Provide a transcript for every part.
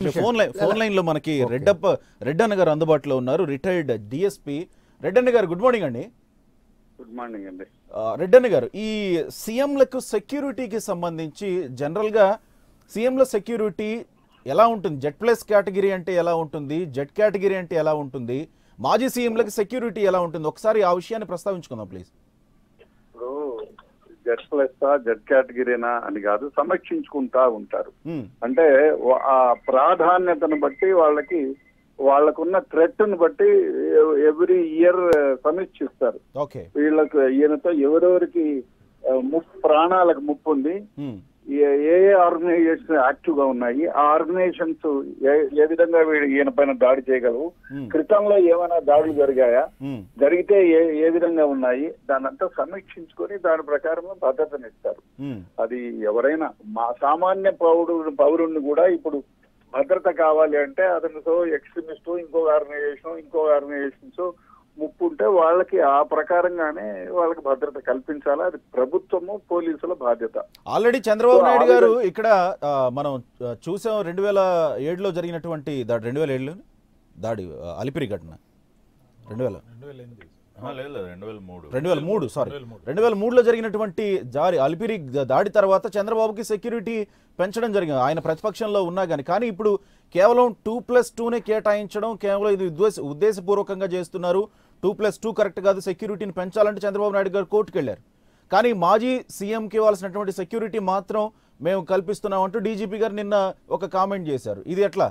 Okay phone line phone line లో మనకి రెడ్డప్ప రెడ్డన్న గారు అందుబాటులో ఉన్నారు retired DSP Reddanna garu good morning అండి గుడ్ మార్నింగ్ అండి ఆ, రెడ్డన్న గారు ఈ సీఎంలకు సెక్యూరిటీకి సంబంధించి జనరల్గా సీఎంల సెక్యూరిటీ ఎలా ఉంటుంది జెడ్ ప్లస్ కేటగిరీ అంటే ఎలా ఉంటుంది జెడ్ కేటగిరీ అంటే ఎలా ఉంటుంది మాజీ సీఎంలకు సెక్యూరిటీ ఎలా ఉంటుంది ఒకసారి ఆ విషయాన్ని ప్రస్తావించుకుందాం ప్లీజ్ ఇప్పుడు జెడ్ ప్లస్ జెడ్ కేటగిరీనా అని కాదు సమీక్షించుకుంటా ఉంటారు అంటే వా- ఆ ప్రాధాన్యతను బట్టి వాళ్ళకి వాళ్ళకున్న థ్రెట్ ను బట్టి ఎవ్రీ ఇయర్ సమీక్షిస్తారు ఓకే వీళ్ళకు ఈయనతో ఎవరెవరికి ఆ, ముప్పు ప్రాణాలకు ముప్పు ఉంది ఏ ఏ ఆర్గనైజేషన్ యాక్టివ్ గా ఉన్నాయి ఆ ఆర్గనైజేషన్స్ ఏ ఏ విధంగా వీడు ఈయన పైన దాడి చేయగలవు క్రితంలో ఏమైనా దాడులు జరిగాయా జరిగితే ఏ ఏ విధంగా ఉన్నాయి దానంతా సమీక్షించుకొని దాని ప్రకారం భద్రతనిస్తారు అది ఎవరైనా మా సామాన్య పౌరుడు పౌరుణ్ణి కూడా ఇప్పుడు భద్రత కావాలి అంటే అతనితో ఎక్స్ట్రీమిస్ట్ ఇంకో ఆర్గనైజేషన్ ఇంకో ఆర్గనైజేషన్స్ ముప్పు ఉంటే వాళ్ళకి ఆ ప్రకారంగానే వాళ్ళకి భద్రత కల్పించాలి అది ప్రభుత్వము పోలీసుల బాధ్యత ఆల్రెడీ చంద్రబాబు సో ఆ నాయుడు గారు విధంగా- ఇక్కడ ఆ, మనం ఆ, చూసాం రెండు వేల ఏడులో జరిగినటువంటి దాడి రెండు వేల ఏడులో దాడి ఆ, అలిపిరి ఘటన రెండు వేల ఆ, లేదు లేదు రెండు వేల మూడు రెండు వేల మూడు సారీ రెండు వేల మూడులో జరిగినటువంటి జారి అలిపిరి దాడి తర్వాత చంద్రబాబుకి సెక్యూరిటీ పెంచడం జరిగింది ఆయన ప్రతిపక్షంలో ఉన్నా కానీ కానీ ఇప్పుడు కేవలం టూ ప్లస్ టూనే కేటాయించడం కేవలం ఇది ఉద్దేశ ఉద్దేశపూర్వకంగా చేస్తున్నారు టూ ప్లస్ టూ కరెక్ట్ కాదు సెక్యూరిటీని పెంచాలంటే చంద్రబాబు నాయుడు గారు కోర్టుకు వెళ్ళారు కానీ మాజీ సీఎంకి ఇవ్వాల్సినటువంటి సెక్యూరిటీ మాత్రం మేము కల్పిస్తున్నామంటూ డీజీపీ గారు నిన్న ఒక కామెంట్ చేశారు ఇది ఎట్లా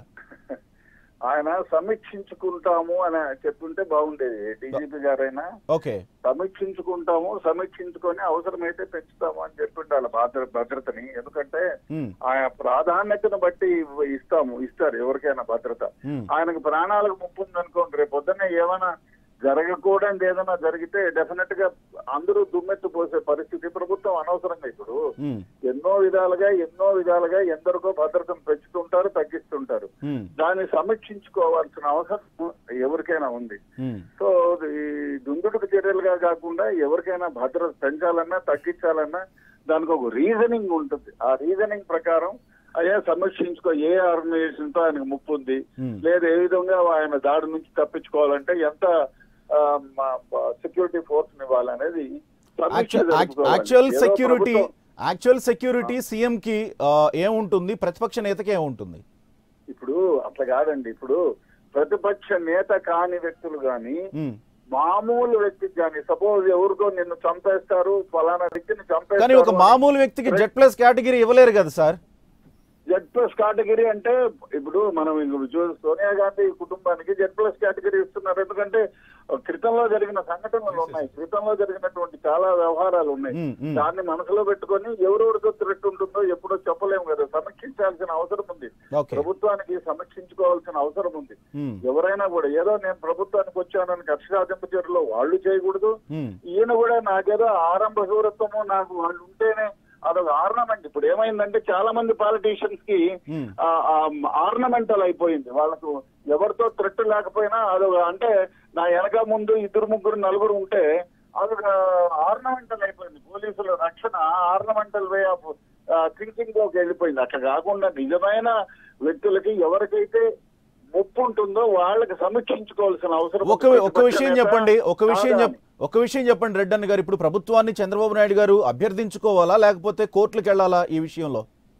ఆయన సమీక్షించుకుంటాము అని చెప్పుంటే బాగుండేది డీజీపీ గారైనా ఓకే సమీక్షించుకుంటాము సమీక్షించుకొని అవసరమైతే పెంచుతాము అని చెప్పిండాలి భద్ర భద్రతని ఎందుకంటే ఉమ్, ఆయన ప్రాధాన్యతను బట్టి ఇవ్వ- ఇస్తాము ఇస్తారు ఎవరికైనా భద్రత ఉమ్, ఆయనకు ప్రాణాలకు ముప్పు ఉందనుకోండి రేపు పొద్దున్నే ఏమైనా జరగకూడదు ఏదైనా జరిగితే డెఫినెట్ గా అందరూ దుమ్మెత్తు పోసే పరిస్థితి ప్రభుత్వం అనవసరంగా ఇప్పుడు ఉమ్, ఎన్నో విధాలుగా ఎన్నో విధాలుగా ఎందరికో భద్రతను పెంచుతుంటారు తగ్గిస్తుంటారు ఉమ్, దాన్ని సమీక్షించుకోవాల్సిన అవసరం ఎవరికైనా ఉంది ఉమ్, సో ఈ దుందుడుకు చర్యలుగా కాకుండా ఎవరికైనా భద్రత పెంచాలన్నా తగ్గించాలన్నా దానికి ఒక రీజనింగ్ ఉంటుంది ఆ రీజనింగ్ ప్రకారం అయ్యా సమీక్షించుకో ఏ ఆర్గనైజేషన్ తో ఆయనకు ముప్పు ఉంది Hmm. లేదా ఏ విధంగా ఆయన దాడి నుంచి తప్పించుకోవాలంటే ఎంత సెక్యూరిటీ ఫోర్స్ ఇవ్వాలనేది సమీక్ష యాక్చువల్ జరుపుకోవాలి. యాక్చువల్ ఏదో సెక్యూరిటీ ప్రభుత్వం- యాక్చువల్ సెక్యూరిటీ సీఎం కి ఆ, ఏముంటుంది ప్రతిపక్ష నేతకి ఏముంటుంది ఇప్పుడు అట్లా కాదండి ఇప్పుడు ప్రతిపక్ష నేత కాని వ్యక్తులు గాని ఉమ్. మామూలు వ్యక్తికి కానీ సపోజ్ ఎవరికో నిన్ను చంపేస్తారు ఫలానా వ్యక్తిని కానీ చంపేస్తారు ఒక మామూలు వ్యక్తికి జెడ్ ప్లస్ కేటగిరీ ఇవ్వలేరు కదా సార్ జెడ్ ప్లస్ కేటగిరీ అంటే ఇప్పుడు మనం ఇప్పుడు చూ సోనియా గాంధీ కుటుంబానికి జెడ్ ప్లస్ కేటగిరీ ఇస్తున్నారు ఎందుకంటే క్రితంలో జరిగిన సంఘటనలు ఉన్నాయి క్రితంలో జరిగినటువంటి చాలా వ్యవహారాలు ఉన్నాయి ఉమ్, ఉమ్. దాన్ని మనసులో పెట్టుకొని ఎవరెవరితో థ్రెట్ ఉంటుందో ఎప్పుడో చెప్పలేము కదా సమీక్షించాల్సిన అవసరం ఉంది ఓకే ప్రభుత్వానికి సమీక్షించుకోవాల్సిన అవసరం ఉంది ఉమ్, ఎవరైనా కూడా ఏదో నేను ప్రభుత్వానికి వచ్చానని కక్ష సాధింపు చర్యలో వాళ్ళు చేయకూడదు ఉమ్, ఈయన కూడా నాకేదో ఆరంభ శూరత్వము నాకు వాళ్ళు ఉంటేనే అదొక ఆర్నమెంట్ ఇప్పుడు ఏమైందంటే చాలా మంది పాలిటీషియన్స్ కి ఉమ్. ఆర్నమెంటల్ అయిపోయింది వాళ్ళకు ఎవరితో థ్రెట్ లేకపోయినా అదొక అంటే నా వెనక ముందు ఇద్దరు ముగ్గురు నలుగురు ఉంటే అదొక ఆర్నమెంటల్ అయిపోయింది పోలీసుల రక్షణ ఆర్నమెంటల్ వే ఆఫ్ థింకింగ్ లోకి వెళ్ళిపోయింది అట్లా కాకుండా నిజమైన వ్యక్తులకి ఎవరికైతే ముప్పు ఉంటుందో వాళ్ళకి సమీక్షించుకోవాల్సిన అవసరం ఒక ఒక విషయం చెప్పండి ఒక విషయం చెప్ ఒక విషయం చెప్పండి రెడ్డన్ గారు ఇప్పుడు ప్రభుత్వాన్ని చంద్రబాబు నాయుడు గారు అభ్యర్థించుకోవాలా లేకపోతే కోర్టులకు వెళ్ళాలా ఈ విషయంలో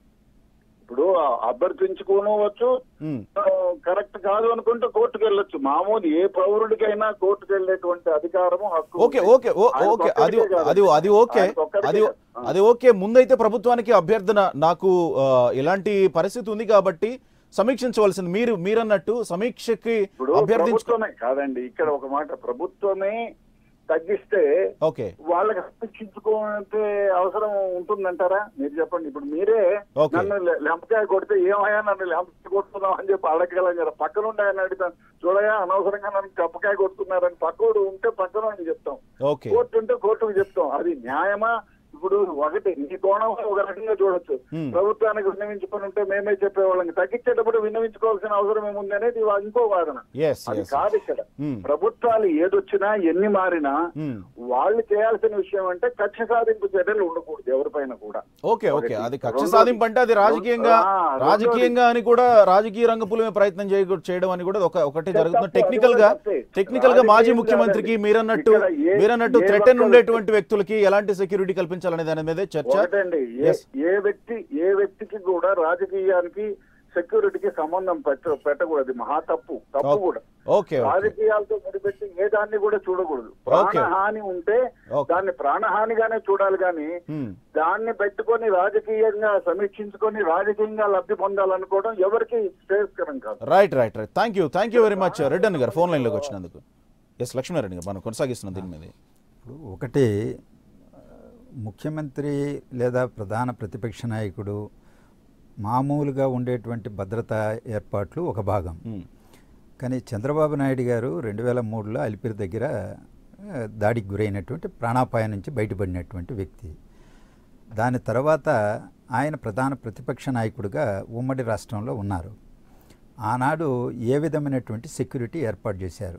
ఇప్పుడు అభ్యర్థించుకోవచ్చు ఉమ్, కరెక్ట్ కాదు అనుకుంటే కోర్టుకు వెళ్ళొచ్చు మామూలు ఏ పౌరుడికైనా కోర్టుకు వెళ్ళేటువంటి అధికారము హక్కు ఓకే ఉంది. ఓకే ఓ- ఆయనకు ఓకే అది ఒక్కడికే కాదు. అది అది ఓకే ఆయనకు ఒక్కడికే అది కాదు. అది ఓకే ముందైతే ప్రభుత్వానికి అభ్యర్థన నాకు ఆ, ఇలాంటి పరిస్థితి ఉంది కాబట్టి సమీక్షించవలసింది మీరు మీరన్నట్టు సమీక్షకి ఇప్పుడు అభ్యర్థించుకో ప్రభుత్వమే కాదండి ఇక్కడ ఒక మాట ప్రభుత్వమే తగ్గిస్తే ఓకే వాళ్ళకి సమీక్షించుకోవాలంటే అవసరం ఉంటుందంటారా మీరు చెప్పండి ఇప్పుడు మీరే ఓకే. నన్ను లె- లెంపకాయ కొడితే ఏమయ్యా నన్ను లెంపకాయ కొడుతున్నావు అని చెప్పి అడగగలం కదా పక్కన ఉండి ఆయన అడుగుతాను చూడయా అనవసరంగా నన్ను కప్పకాయ కొడుతున్నారని పక్కోడు ఉంటే పక్కన ఉండి చెప్తాం ఓకే కోర్టు ఉంటే కోర్టుకు చెప్తాం అది న్యాయమా ఇప్పుడు ఒకటి నీ కోణంలో ఒక రకంగా చూడొచ్చు Hmm. ప్రభుత్వానికి విన్నవించుకొని ఉంటే మేమే చెప్పేవాళ్ళం తగ్గించేటప్పుడు విన్నవించుకోవాల్సిన అవసరం ఏముంది అనేది వా- ఇంకో వాదన ఎస్ అది ఎస్ కాదు ఇక్కడ Hmm. ప్రభుత్వాలు ఏదొచ్చినా ఎన్ని మారినా Hmm. వాళ్ళు చేయాల్సిన విషయం అంటే కక్ష సాధింపు చర్యలు ఉండకూడదు ఎవరిపైన కూడా ఓకే ఓకే ఒకటి. అది కక్ష రెండోది- సాధింపు అంటే అది రాజకీయంగా ఆ, రెండోది- రాజకీయంగా అని కూడా రాజకీయ రంగపులమే ప్రయత్నం చేయ- చేయడం అని కూడా ఒక ఒకటి తప్పు, జరుగుతుంది అది టెక్నికల్ కూడా గా తప్పే. టెక్నికల్ గా మాజీ రాజకీయం ముఖ్యమంత్రికి కాదండి. మీరన్నట్టు ఇక్కడ ఏ- మీరన్నట్టు ఏ థ్రెటన్ ఒక్క ఉండేటువంటి వ్యక్తులకి ఎలాంటి సెక్యూరిటీ కల్పించాలనే దాని మీదే చర్చ ఒకటండి ఏ Yes. ఏ వ్యక్తి ఏ వ్యక్తికి కూడా రాజకీయానికి సెక్యూరిటీకి సంబంధం పెట్ట పెట్టకూడదు ఇది మహా తప్పు తప్పు Okay. కూడా ఓకే ఓకే రాజకీయాలతో ముడిపెట్టి ఏ దాన్ని కూడా చూడకూడదు Okay. ప్రాణహాని ఉంటే Okay. దాన్ని ప్రాణహానిగానే చూడాలి కానీ Hmm. దాన్ని పెట్టుకొని రాజకీయంగా సమీక్షించుకొని రాజకీయంగా లబ్ధి పొందాలనుకోవడం ఎవరికి శ్రేయస్కరం కాదు right right right thank you thank you very much Reddy garu phone లైన్లోకి వచ్చినందుకు ఎస్ లక్ష్మీనారాయణ గారు మనం కొనసాగిస్తున్నాం దీని మీద ఇప్పుడు ఒకటి ఆ, ముఖ్యమంత్రి లేదా ప్రధాన ప్రతిపక్ష నాయకుడు మామూలుగా ఉండేటువంటి భద్రతా ఏర్పాట్లు ఒక భాగం Hmm. కానీ చంద్రబాబు నాయుడు గారు రెండు వేల మూడులో అలిపిరి దగ్గర ఆ, దాడికి గురైనటువంటి ప్రాణాపాయం నుంచి బయటపడినటువంటి వ్యక్తి దాని తర్వాత ఆయన ప్రధాన ప్రతిపక్ష నాయకుడిగా ఉమ్మడి రాష్ట్రంలో ఉన్నారు ఆనాడు ఏ విధమైనటువంటి సెక్యూరిటీ ఏర్పాటు చేశారు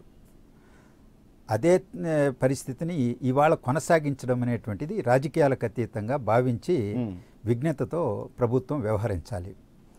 అదే ఆ, పరిస్థితిని ఈ- ఇవాళ కొనసాగించడం అనేటువంటిది రాజకీయాలకు అతీతంగా భావించి Hmm. విఘ్నతతో ప్రభుత్వం వ్యవహరించాలి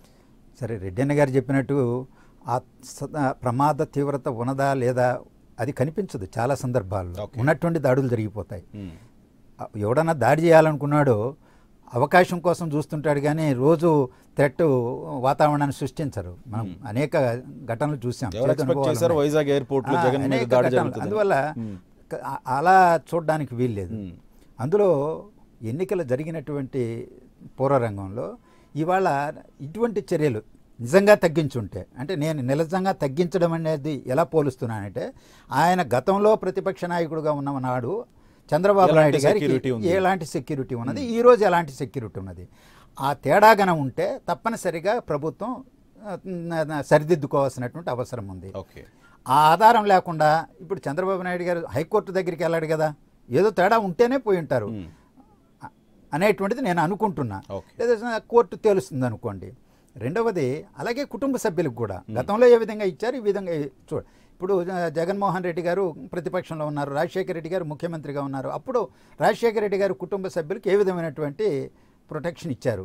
సరే రెడ్డన్న గారు చెప్పినట్టు ఆ స- ఆ ప్రమాద తీవ్రత ఉన్నదా లేదా అది కనిపించదు చాలా సందర్భాల్లో Okay. ఉన్నటువంటి దాడులు జరిగిపోతాయి Hmm. ఆ, ఎవడన్నా దాడి చేయాలనుకున్నాడో అవకాశం కోసం చూస్తుంటాడు కానీ రోజు థ్రెట్ వాతావరణాన్ని సృష్టించరు మనం అనేక ఘటనలు చూసాం ఎవరు చేదు expect అనుభవాలు చేశారు ఉన్నాయి. వైజాగ్ ఎయిర్పోర్ట్ లో ఆ, జగన్ మీద అనేక దాడి ఘటనలు. జరుగుతుంది అందువల్ల Hmm. క- ఆ- అలా చూడడానికి వీల్లేదు Hmm. అందులో ఎన్నికలు జరిగినటువంటి పూర్వరంగంలో ఇవాళ ఇటువంటి చర్యలు నిజంగా తగ్గించుంటే అంటే నేను నిజంగా తగ్గించడం అనేది ఎలా పోలుస్తున్నానంటే ఆయన గతంలో ప్రతిపక్ష నాయకుడుగా ఉన్న నాడు చంద్రబాబు ఎలాంటి నాయుడు గారికి security ఉంది? ఎలాంటి సెక్యూరిటీ ఉన్నది ఈ రోజు ఎలాంటి సెక్యూరిటీ ఉన్నది ఆ తేడాగన ఉంటే తప్పనిసరిగా ప్రభుత్వం ఆ, న- సరిదిద్దుకోవాల్సినటువంటి అవసరం ఉంది ఓకే ఆ ఆధారం లేకుండా ఇప్పుడు చంద్రబాబు నాయుడు గారు హైకోర్టు దగ్గరికి వెళ్ళాడు కదా ఏదో తేడా ఉంటేనే పోయి ఉంటారు Hmm. అ- అనేటువంటిది నేను అనుకుంటున్నా Okay. లేదా కోర్టు తేలుస్తుంది అనుకోండి రెండవది అలాగే కుటుంబ సభ్యులకు కూడా గతంలో ఏ విధంగా ఇచ్చారు ఈ విధంగా ఇ- చూడ ఇప్పుడు జ- జగన్మోహన్ రెడ్డి గారు ప్రతిపక్షంలో ఉన్నారు రాజశేఖర రెడ్డి గారు ముఖ్యమంత్రిగా ఉన్నారు అప్పుడు రాజశేఖర రెడ్డి గారు కుటుంబ సభ్యులకు ఏ విధమైనటువంటి ప్రొటెక్షన్ ఇచ్చారు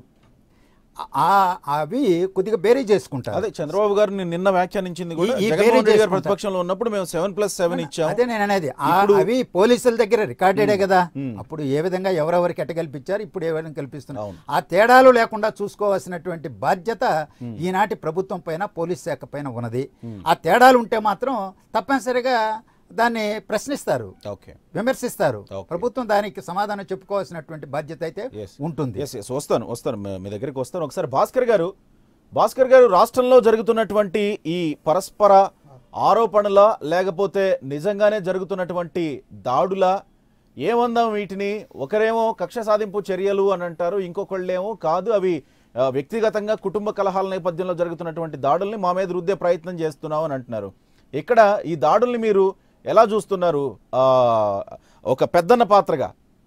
ఆ- ఆ- అవి కొద్దిగా బేరీ చేసుకుంటారు అదే చంద్రబాబు గారు నిన్న వ్యాఖ్యానించింది కూడా ఈ- ఈ జగన్మోహన్ వేరే రెడ్డి గారు చేసుకుంటా. ప్రతిపక్షంలో ఉన్నప్పుడు మేము సెవెన్ ప్లస్ సెవెన్ ఇచ్చాము అదే నేను అనేది ఆ- ఇప్పుడు- అవి పోలీసుల దగ్గర రికార్డెడే కదా మ్మ్. అప్పుడు ఏ విధంగా ఎవరెవరికి ఎట్ట కల్పించారు ఇప్పుడు ఏ విధంగా కల్పిస్తున్నారు అవును. ఆ తేడాలు లేకుండా చూసుకోవాల్సినటువంటి బాధ్యత ఈనాటి ప్రభుత్వం పైన పోలీస్ శాఖ పైన ఉన్నది ఆ తేడాలు ఉంటే మాత్రం తప్పనిసరిగా దాన్ని ప్రశ్నిస్తారు ఓకే విమర్శిస్తారు Okay. ప్రభుత్వం దానికి సమాధానం చెప్పుకోవాల్సినటువంటి బాధ్యత అయితే Yes. ఉంటుంది ఎస్ ఎస్ వస్తాను వస్తాను మీ- మీ దగ్గరికి వస్తాను ఒకసారి భాస్కర్ గారు భాస్కర్ గారు రాష్ట్రంలో జరుగుతున్నటువంటి ఈ పరస్పర ఆరోపణల లేకపోతే నిజంగానే జరుగుతున్నటువంటి దాడుల ఏమందాం వీటిని ఒకరేమో కక్ష సాధింపు చర్యలు అని అంటారు ఇంకొకళ్ళేమో కాదు అవి ఆ, వ్యక్తిగతంగా కుటుంబ కలహాల నేపథ్యంలో జరుగుతున్నటువంటి దాడుల్ని మా మీద రుద్దే ప్రయత్నం చేస్తున్నాం అని అంటున్నారు ఇక్కడ ఈ దాడుల్ని మీరు ఎలా చూస్తున్నారు ఆ, ఒక పెద్దన్న పాత్రగా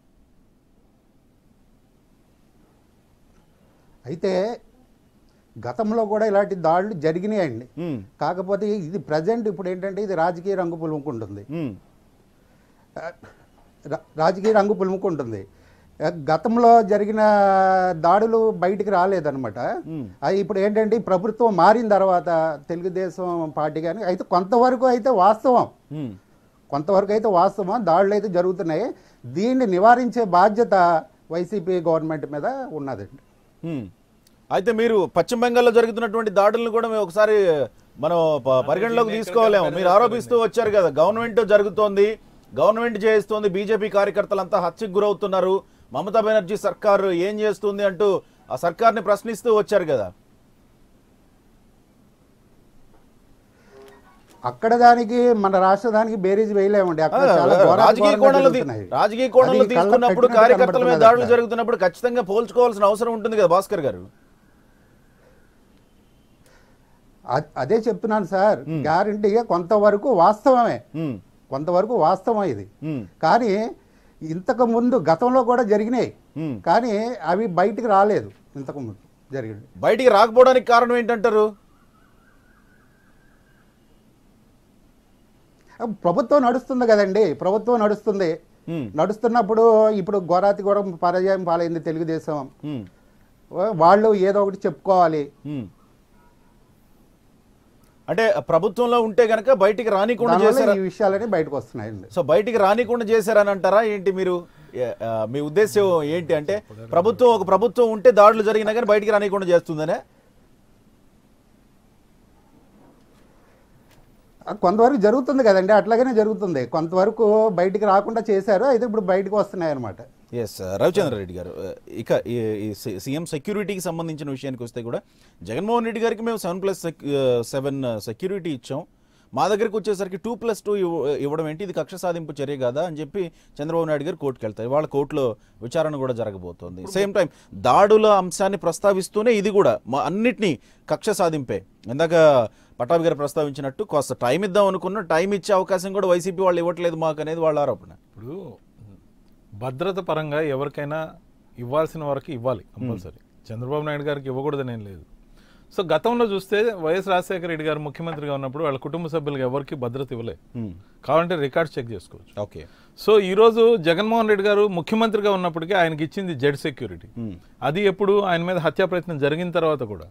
అయితే గతంలో కూడా ఇలాంటి దాడులు జరిగినాయండి ఉమ్, కాకపోతే ఇది ప్రజెంట్ ఇప్పుడు ఏంటంటే ఇది రాజకీయ రంగు పులుముకుంటుంది ఉమ్, రా- రాజకీయ రంగు పులుముకుంటుంది ఆ, గతంలో జరిగిన దాడులు బయటికి రాలేదన్నమాట ఉమ్. అది ఇప్పుడు ఏంటంటే ఈ ప్రభుత్వం మారిన తర్వాత తెలుగుదేశం పార్టీ కానీ అయితే కొంతవరకు అయితే వాస్తవం ఉమ్. కొంతవరకు అయితే వాస్తవం దాడులు అయితే జరుగుతున్నాయి దీన్ని నివారించే బాధ్యత వైసీపీ గవర్నమెంట్ మీద ఉన్నదండి హ్మ్. అయితే మీరు పశ్చిమ బెంగాల్లో జరుగుతున్నటువంటి దాడులను కూడా మేము ఒకసారి మనం ప- పరిగణలోకి తీసుకోవాలేమో మీరు ఆరోపిస్తూ వచ్చారు కదా గవర్నమెంట్ జరుగుతోంది గవర్నమెంట్ చేయిస్తోంది బీజేపీ కార్యకర్తలంతా హత్యకు గురవుతున్నారు మమతా బెనర్జీ సర్కారు ఏం చేస్తుంది అంటూ ఆ సర్కార్ని ప్రశ్నిస్తూ వచ్చారు కదా అక్కడ దానికి మన రాష్ట్ర దానికి బేరీజ్ వేయలేమండి అక్కడ ఆ, చాలా ఘోరాతి రాజకీయ ఘోరంగా కోణంలో తీ- జరుగుతున్నాయి. రాజకీయ కోణంలో అది కళ్ళకు తీసుకున్నప్పుడు కట్టినట్టు కార్యకర్తల మీద కనబడుతున్నది దాడులు అక్కడ. జరుగుతున్నప్పుడు ఖచ్చితంగా పోల్చుకోవాల్సిన అవసరం ఉంటుంది కదా భాస్కర్ గారు అ- అదే చెప్తున్నాను సార్ గ్యారంటీగా కొంతవరకు వాస్తవమే హ్మ్. కొంతవరకు వాస్తవం ఇది హ్మ్. కానీ ఇంతకు ముందు గతంలో కూడా జరిగినాయి Hmm. కానీ అవి బయటికి రాలేదు ఇంతకు ముందు జరిగింది బయటికి రాకపోవడానికి కారణం ఏంటంటారు ప్రభుత్వం నడుస్తుంది కదండి ప్రభుత్వం నడుస్తుంది హ్మ్. నడుస్తున్నప్పుడు ఇప్పుడు గోరాతి గోరం పరాజయం పాలైంది తెలుగుదేశం హ్మ్. వాళ్ళు ఏదో ఒకటి చెప్పుకోవాలి హ్మ్. అంటే ప్రభుత్వంలో ఉంటే గనక బయటికి రానికుండా దానివల్ల చేశారా ఈ విషయాలన్నీ బయటకు వస్తున్నాయండి సో బయటికి రానికుండా చేశారని అంటారా ఏంటి మీరు ఏ, ఆ, మీ ఉద్దేశం ఏంటి అంటే ప్రభుత్వం ఒక ప్రభుత్వం ఉంటే దాడులు జరిగినా కానీ బయటికి రానికుండా చేస్తుందనే ఆ, కొంతవరకు జరుగుతుంది కదండి అట్లాగనే జరుగుతుంది కొంతవరకు బయటికి రాకుండా చేశారు అయితే ఇప్పుడు బయటకు వస్తున్నాయి అనమాట ఎస్ రవిచంద్ర రెడ్డి గారు ఆ, ఇక ఈ ఈ సి- సీఎం సెక్యూరిటీకి సంబంధించిన విషయానికి వస్తే కూడా జగన్మోహన్ రెడ్డి గారికి మేము సెవెన్ ప్లస్ సెవెన్ సెక్యూరిటీ ఇచ్చాం మా దగ్గరికి వచ్చేసరికి టూ ప్లస్ టూ ఇవ్వడం ఏంటి ఇది కక్ష సాధింపు చర్య కదా అని చెప్పి చంద్రబాబు నాయుడు గారు కోర్టుకు వెళ్తారు వాళ్ళ కోర్టులో విచారణ కూడా జరగబోతోంది సేమ్ టైం దాడుల అంశాన్ని ప్రస్తావిస్తూనే ఇది కూడా మా అన్నిటినీ కక్ష సాధింపే ఇందాక పటాబి గారు ప్రస్తావించినట్టు కాస్త టైం ఇద్దాం అనుకున్న టైం ఇచ్చే అవకాశం కూడా వైసీపీ వాళ్ళు ఇవ్వట్లేదు మాకు అనేది వాళ్ళ ఆరోపణ ఇప్పుడు భద్రత పరంగా ఎవరికైనా ఇవ్వాల్సిన వరకు ఇవ్వాలి కంపల్సరీ చంద్రబాబు నాయుడు గారికి ఇవ్వకూడదని ఏం లేదు సో గతంలో చూస్తే వైఎస్ రాజశేఖర రెడ్డి గారు ముఖ్యమంత్రిగా ఉన్నప్పుడు వాళ్ళ కుటుంబ సభ్యులకు ఎవరికి భద్రత ఇవ్వలే కావాలంటే రికార్డ్ చెక్ చేసుకోవచ్చు ఓకే సో ఈ రోజు జగన్మోహన్ రెడ్డి గారు ముఖ్యమంత్రిగా ఉన్నప్పటికీ ఆయనకి ఇచ్చింది జెడ్ సెక్యూరిటీ అది ఎప్పుడు ఆయన మీద హత్యా ప్రయత్నం జరిగిన తర్వాత కూడా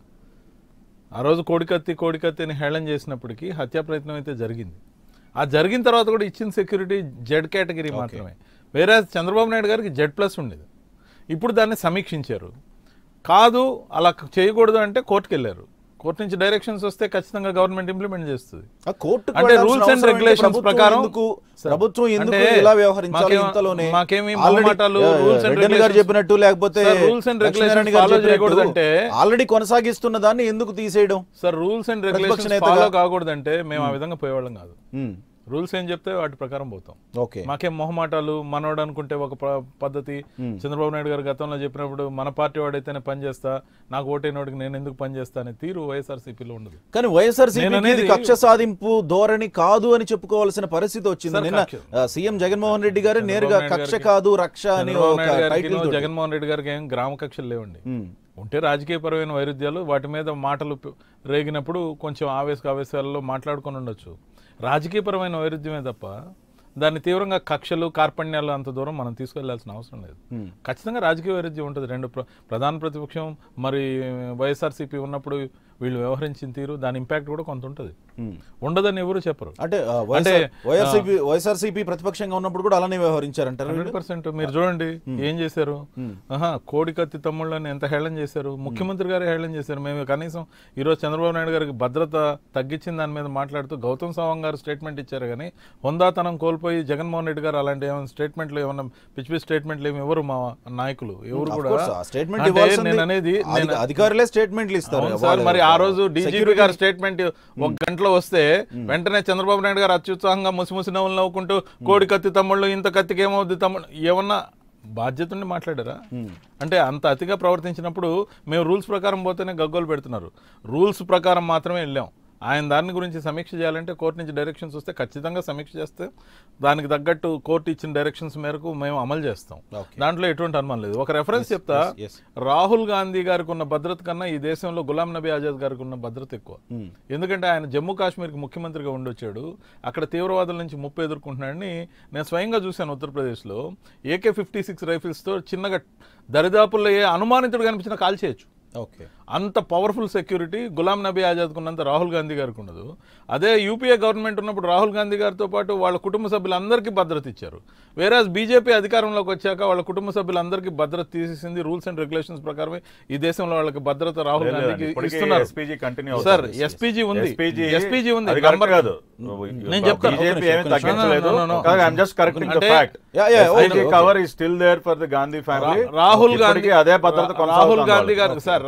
ఆ రోజు కోడికత్తి కోడికత్తి అని హేళన చేసినప్పటికీ హత్యా ప్రయత్నం అయితే జరిగింది ఆ జరిగిన తర్వాత కూడా ఇచ్చిన సెక్యూరిటీ జెడ్ కేటగిరీ మాత్రమే వేరే చంద్రబాబు నాయుడు గారికి జెడ్ ప్లస్ ఉండేది ఇప్పుడు దాన్ని సమీక్షించారు కాదు అలా చేయకూడదు అంటే కోర్టుకు వెళ్ళారు కోర్టు నుంచి డైరెక్షన్స్ వస్తే ఖచ్చితంగా గవర్నమెంట్ ఇంప్లిమెంట్ చేస్తుంది ఆ కోర్టుకు అంటే వెళ్ళాల్సిన రూల్స్ అండ్ అవసరం ఏంటి? రెగ్యులేషన్స్ ప్రభుత్వం ప్రకారం ఎందుకు- సార్, ప్రభుత్వం ఎందుకు అంటే ఇలా వ్యవహరించాలి మాకేం- ఇంతలోనే మాకేమీ Already, మొహమాటాలు, ఆ, rules and రెడ్డి గారు regulations- చెప్పినట్టు లేకపోతే sir, rules and regulations Lakshminarayana garu follow చెప్పినట్టు చేయకూడదంటే- ఆల్రెడీ కొనసాగిస్తున్న దాన్ని ఎందుకు తీసేయడం సార్ రూల్స్ అండ్ ప్రతిపక్ష రెగ్యులేషన్స్ నేతగా- ఫాలో కాకూడదంటే మేము ఆ విధంగా పోయేవాళ్ళం కాదు ఉమ్, రూల్స్ ఏం చెప్తే వాటి ప్రకారం పోతాం ఓకే మాకేం మొహమాటాలు మనోడు అనుకుంటే ఒక ప- పద్ధతి చంద్రబాబు నాయుడు గారు గతంలో చెప్పినప్పుడు మన పార్టీ వాడైతేనే పని చేస్తా నాకు ఓటైనోడికి నేను ఎందుకు పని చేస్తా అనే తీరు వైఎస్ఆర్సీపీలో ఉండదు కానీ వైఎస్ఆర్ నేను అనేది- కక్ష సాధింపు ధోరణి కాదు అని చెప్పుకోవాల్సిన పరిస్థితి వచ్చింది సార్, నిన్న కక్ష- ఆ, సీఎం జగన్మోహన్ రెడ్డి గారు నేరుగా చంద్రబాబు నాయుడు కక్ష గారికి- కాదు రక్ష అని చంద్రబాబు ఒక నాయుడు గారికి టైటిల్ తోటి. జగన్మోహన్ రెడ్డి గారికి ఏం గ్రామ కక్షలు లేవండి ఉమ్, ఉంటే రాజకీయపరమైన వైరుధ్యాలు వాటి మీద మాటలు ప- రేగినప్పుడు కొంచెం ఆవేశ ఆవేశాలలో మాట్లాడుకొని ఉండొచ్చు రాజకీయపరమైన వైరుధ్యమే తప్ప దాన్ని తీవ్రంగా కక్షలు కార్పణ్యాలు అంత దూరం మనం తీసుకెళ్లాల్సిన అవసరం లేదు ఖచ్చితంగా రాజకీయ వైరుధ్యం ఉంటుంది రెండు ప్ర- ప్రధాన ప్రతిపక్షం మరి వైఎస్ఆర్సీపీ ఉన్నప్పుడు వీళ్ళు వ్యవహరించిన తీరు దాని ఇంపాక్ట్ కూడా కొంత ఉంటుంది ఉమ్. ఉండదని ఎవరు చెప్పరు అంటే ఆ, అంటే, వైఎస్ఆర్ వైఎస్ఆర్సీపీ వైఎస్ఆర్సీపీ ప్రతిపక్షంగా ఉన్నప్పుడు కూడా అలానే వ్యవహరించారంటారు హండ్రెడ్ పర్సెంట్ మీరు చూడండి ఏం చేశారు ఆహా కోడి కత్తి తమ్ముళ్ళని ఎంత హేళన చేశారు ముఖ్యమంత్రి గారు హేళన చేశారు మేము కనీసం ఈరోజు చంద్రబాబు నాయుడు గారికి భద్రత తగ్గించిన దాని మీద మాట్లాడుతూ గౌతమ్ సవాంగ్ గారు స్టేట్మెంట్ ఇచ్చారు కానీ హొందాతనం కోల్పోయి జగన్మోహన్ రెడ్డి గారు అలాంటి ఏమైనా స్టేట్మెంట్లు ఏమన్నా పిచ్చి పిచ్చి స్టేట్మెంట్లు ఏమి ఎవరు మా నాయకులు ఎవరు Of కూడా course, ఆ స్టేట్మెంట్ అంటే ఇవ్వాల్సింది నేను అనేది అధి- నేను- అధికారులే స్టేట్మెంట్లు ఇస్తారు అవును సార్ మరి ఆ రోజు డీజీపీ Security- గారు స్టేట్మెంట్ ఒక గంటలో వస్తే వెంటనే చంద్రబాబు నాయుడు గారు అత్యుత్సాహంగా ముసిముసి నవ్వులు నవ్వుకుంటూ కోడి కత్తి తమ్ముళ్ళు ఇంత కత్తికి ఏమవుద్ది తమ్ముళ్ళు ఏమన్నా బాధ్యత ఉండి మాట్లాడారా అంటే అంత అతిగా ప్రవర్తించినప్పుడు మేము రూల్స్ ప్రకారం పోతేనే గగ్గోలు పెడుతున్నారు రూల్స్ ప్రకారం మాత్రమే వెళ్ళాం ఆయన దాని గురించి సమీక్ష చేయాలంటే కోర్టు నుంచి డైరెక్షన్స్ వస్తే ఖచ్చితంగా సమీక్ష చేస్తే దానికి తగ్గట్టు కోర్టు ఇచ్చిన డైరెక్షన్స్ మేరకు మేము అమలు చేస్తాం Okay. దాంట్లో ఎటువంటి అనుమానం లేదు ఒక రెఫరెన్స్ చెప్తా yes, yes. రాహుల్ గాంధీ గారికి ఉన్న భద్రత కన్నా ఈ దేశంలో గులాం నబీ ఆజాద్ గారికి ఉన్న భద్రత ఎక్కువ Hmm. ఎందుకంటే ఆయన జమ్మూ కాశ్మీర్కి ముఖ్యమంత్రిగా ఉండొచ్చాడు అక్కడ తీవ్రవాదుల నుంచి ముప్పు ఎదుర్కొంటున్నాడని నేను స్వయంగా చూశాను ఉత్తరప్రదేశ్లో ఏకే ఫిఫ్టీ సిక్స్ రైఫిల్స్తో చిన్నగా దరిదాపుల్లో ఏ అనుమానితుడు కనిపించినా కాల్ చేయొచ్చు ఓకే అంత పవర్ఫుల్ సెక్యూరిటీ గులాం నబీ ఆజాద్కు ఉన్నంత రాహుల్ గాంధీ గారికి ఉండదు అదే యూపీఏ గవర్నమెంట్ ఉన్నప్పుడు రాహుల్ గాంధీ గారితో పాటు వాళ్ళ కుటుంబ సభ్యులందరికీ భద్రత ఇచ్చారు వేరే బీజేపీ అధికారంలోకి వచ్చాక వాళ్ళ కుటుంబ సభ్యులందరికీ భద్రత తీసేసింది రూల్స్ అండ్ రెగ్యులేషన్స్ ప్రకారమే ఈ దేశంలో వాళ్ళకి భద్రత రాహుల్ గాంధీకి ఇస్తున్నారు ఎస్పీజీ కంటిన్యూ సార్ ఎస్పీజీ ఉంది ఎస్పీజీ ఉంది అది కరెక్ట్ నంబర్- కాదు నేను చెప్తాను. బీజేపీ ఏమీ ఒక్క నిమిషం. తగ్గించలేదు No, no, no, no. కానీ ఐఎమ్ జస్ట్ కరెక్టింగ్ ద అంటే- fact Yeah, yeah, okay, okay. Cover ఈ still there for the Gandhi family Rahul Gandhi అదే భద్రత రాహుల్ గాంధీ గారు సార్ రాహుల్ గాంధీ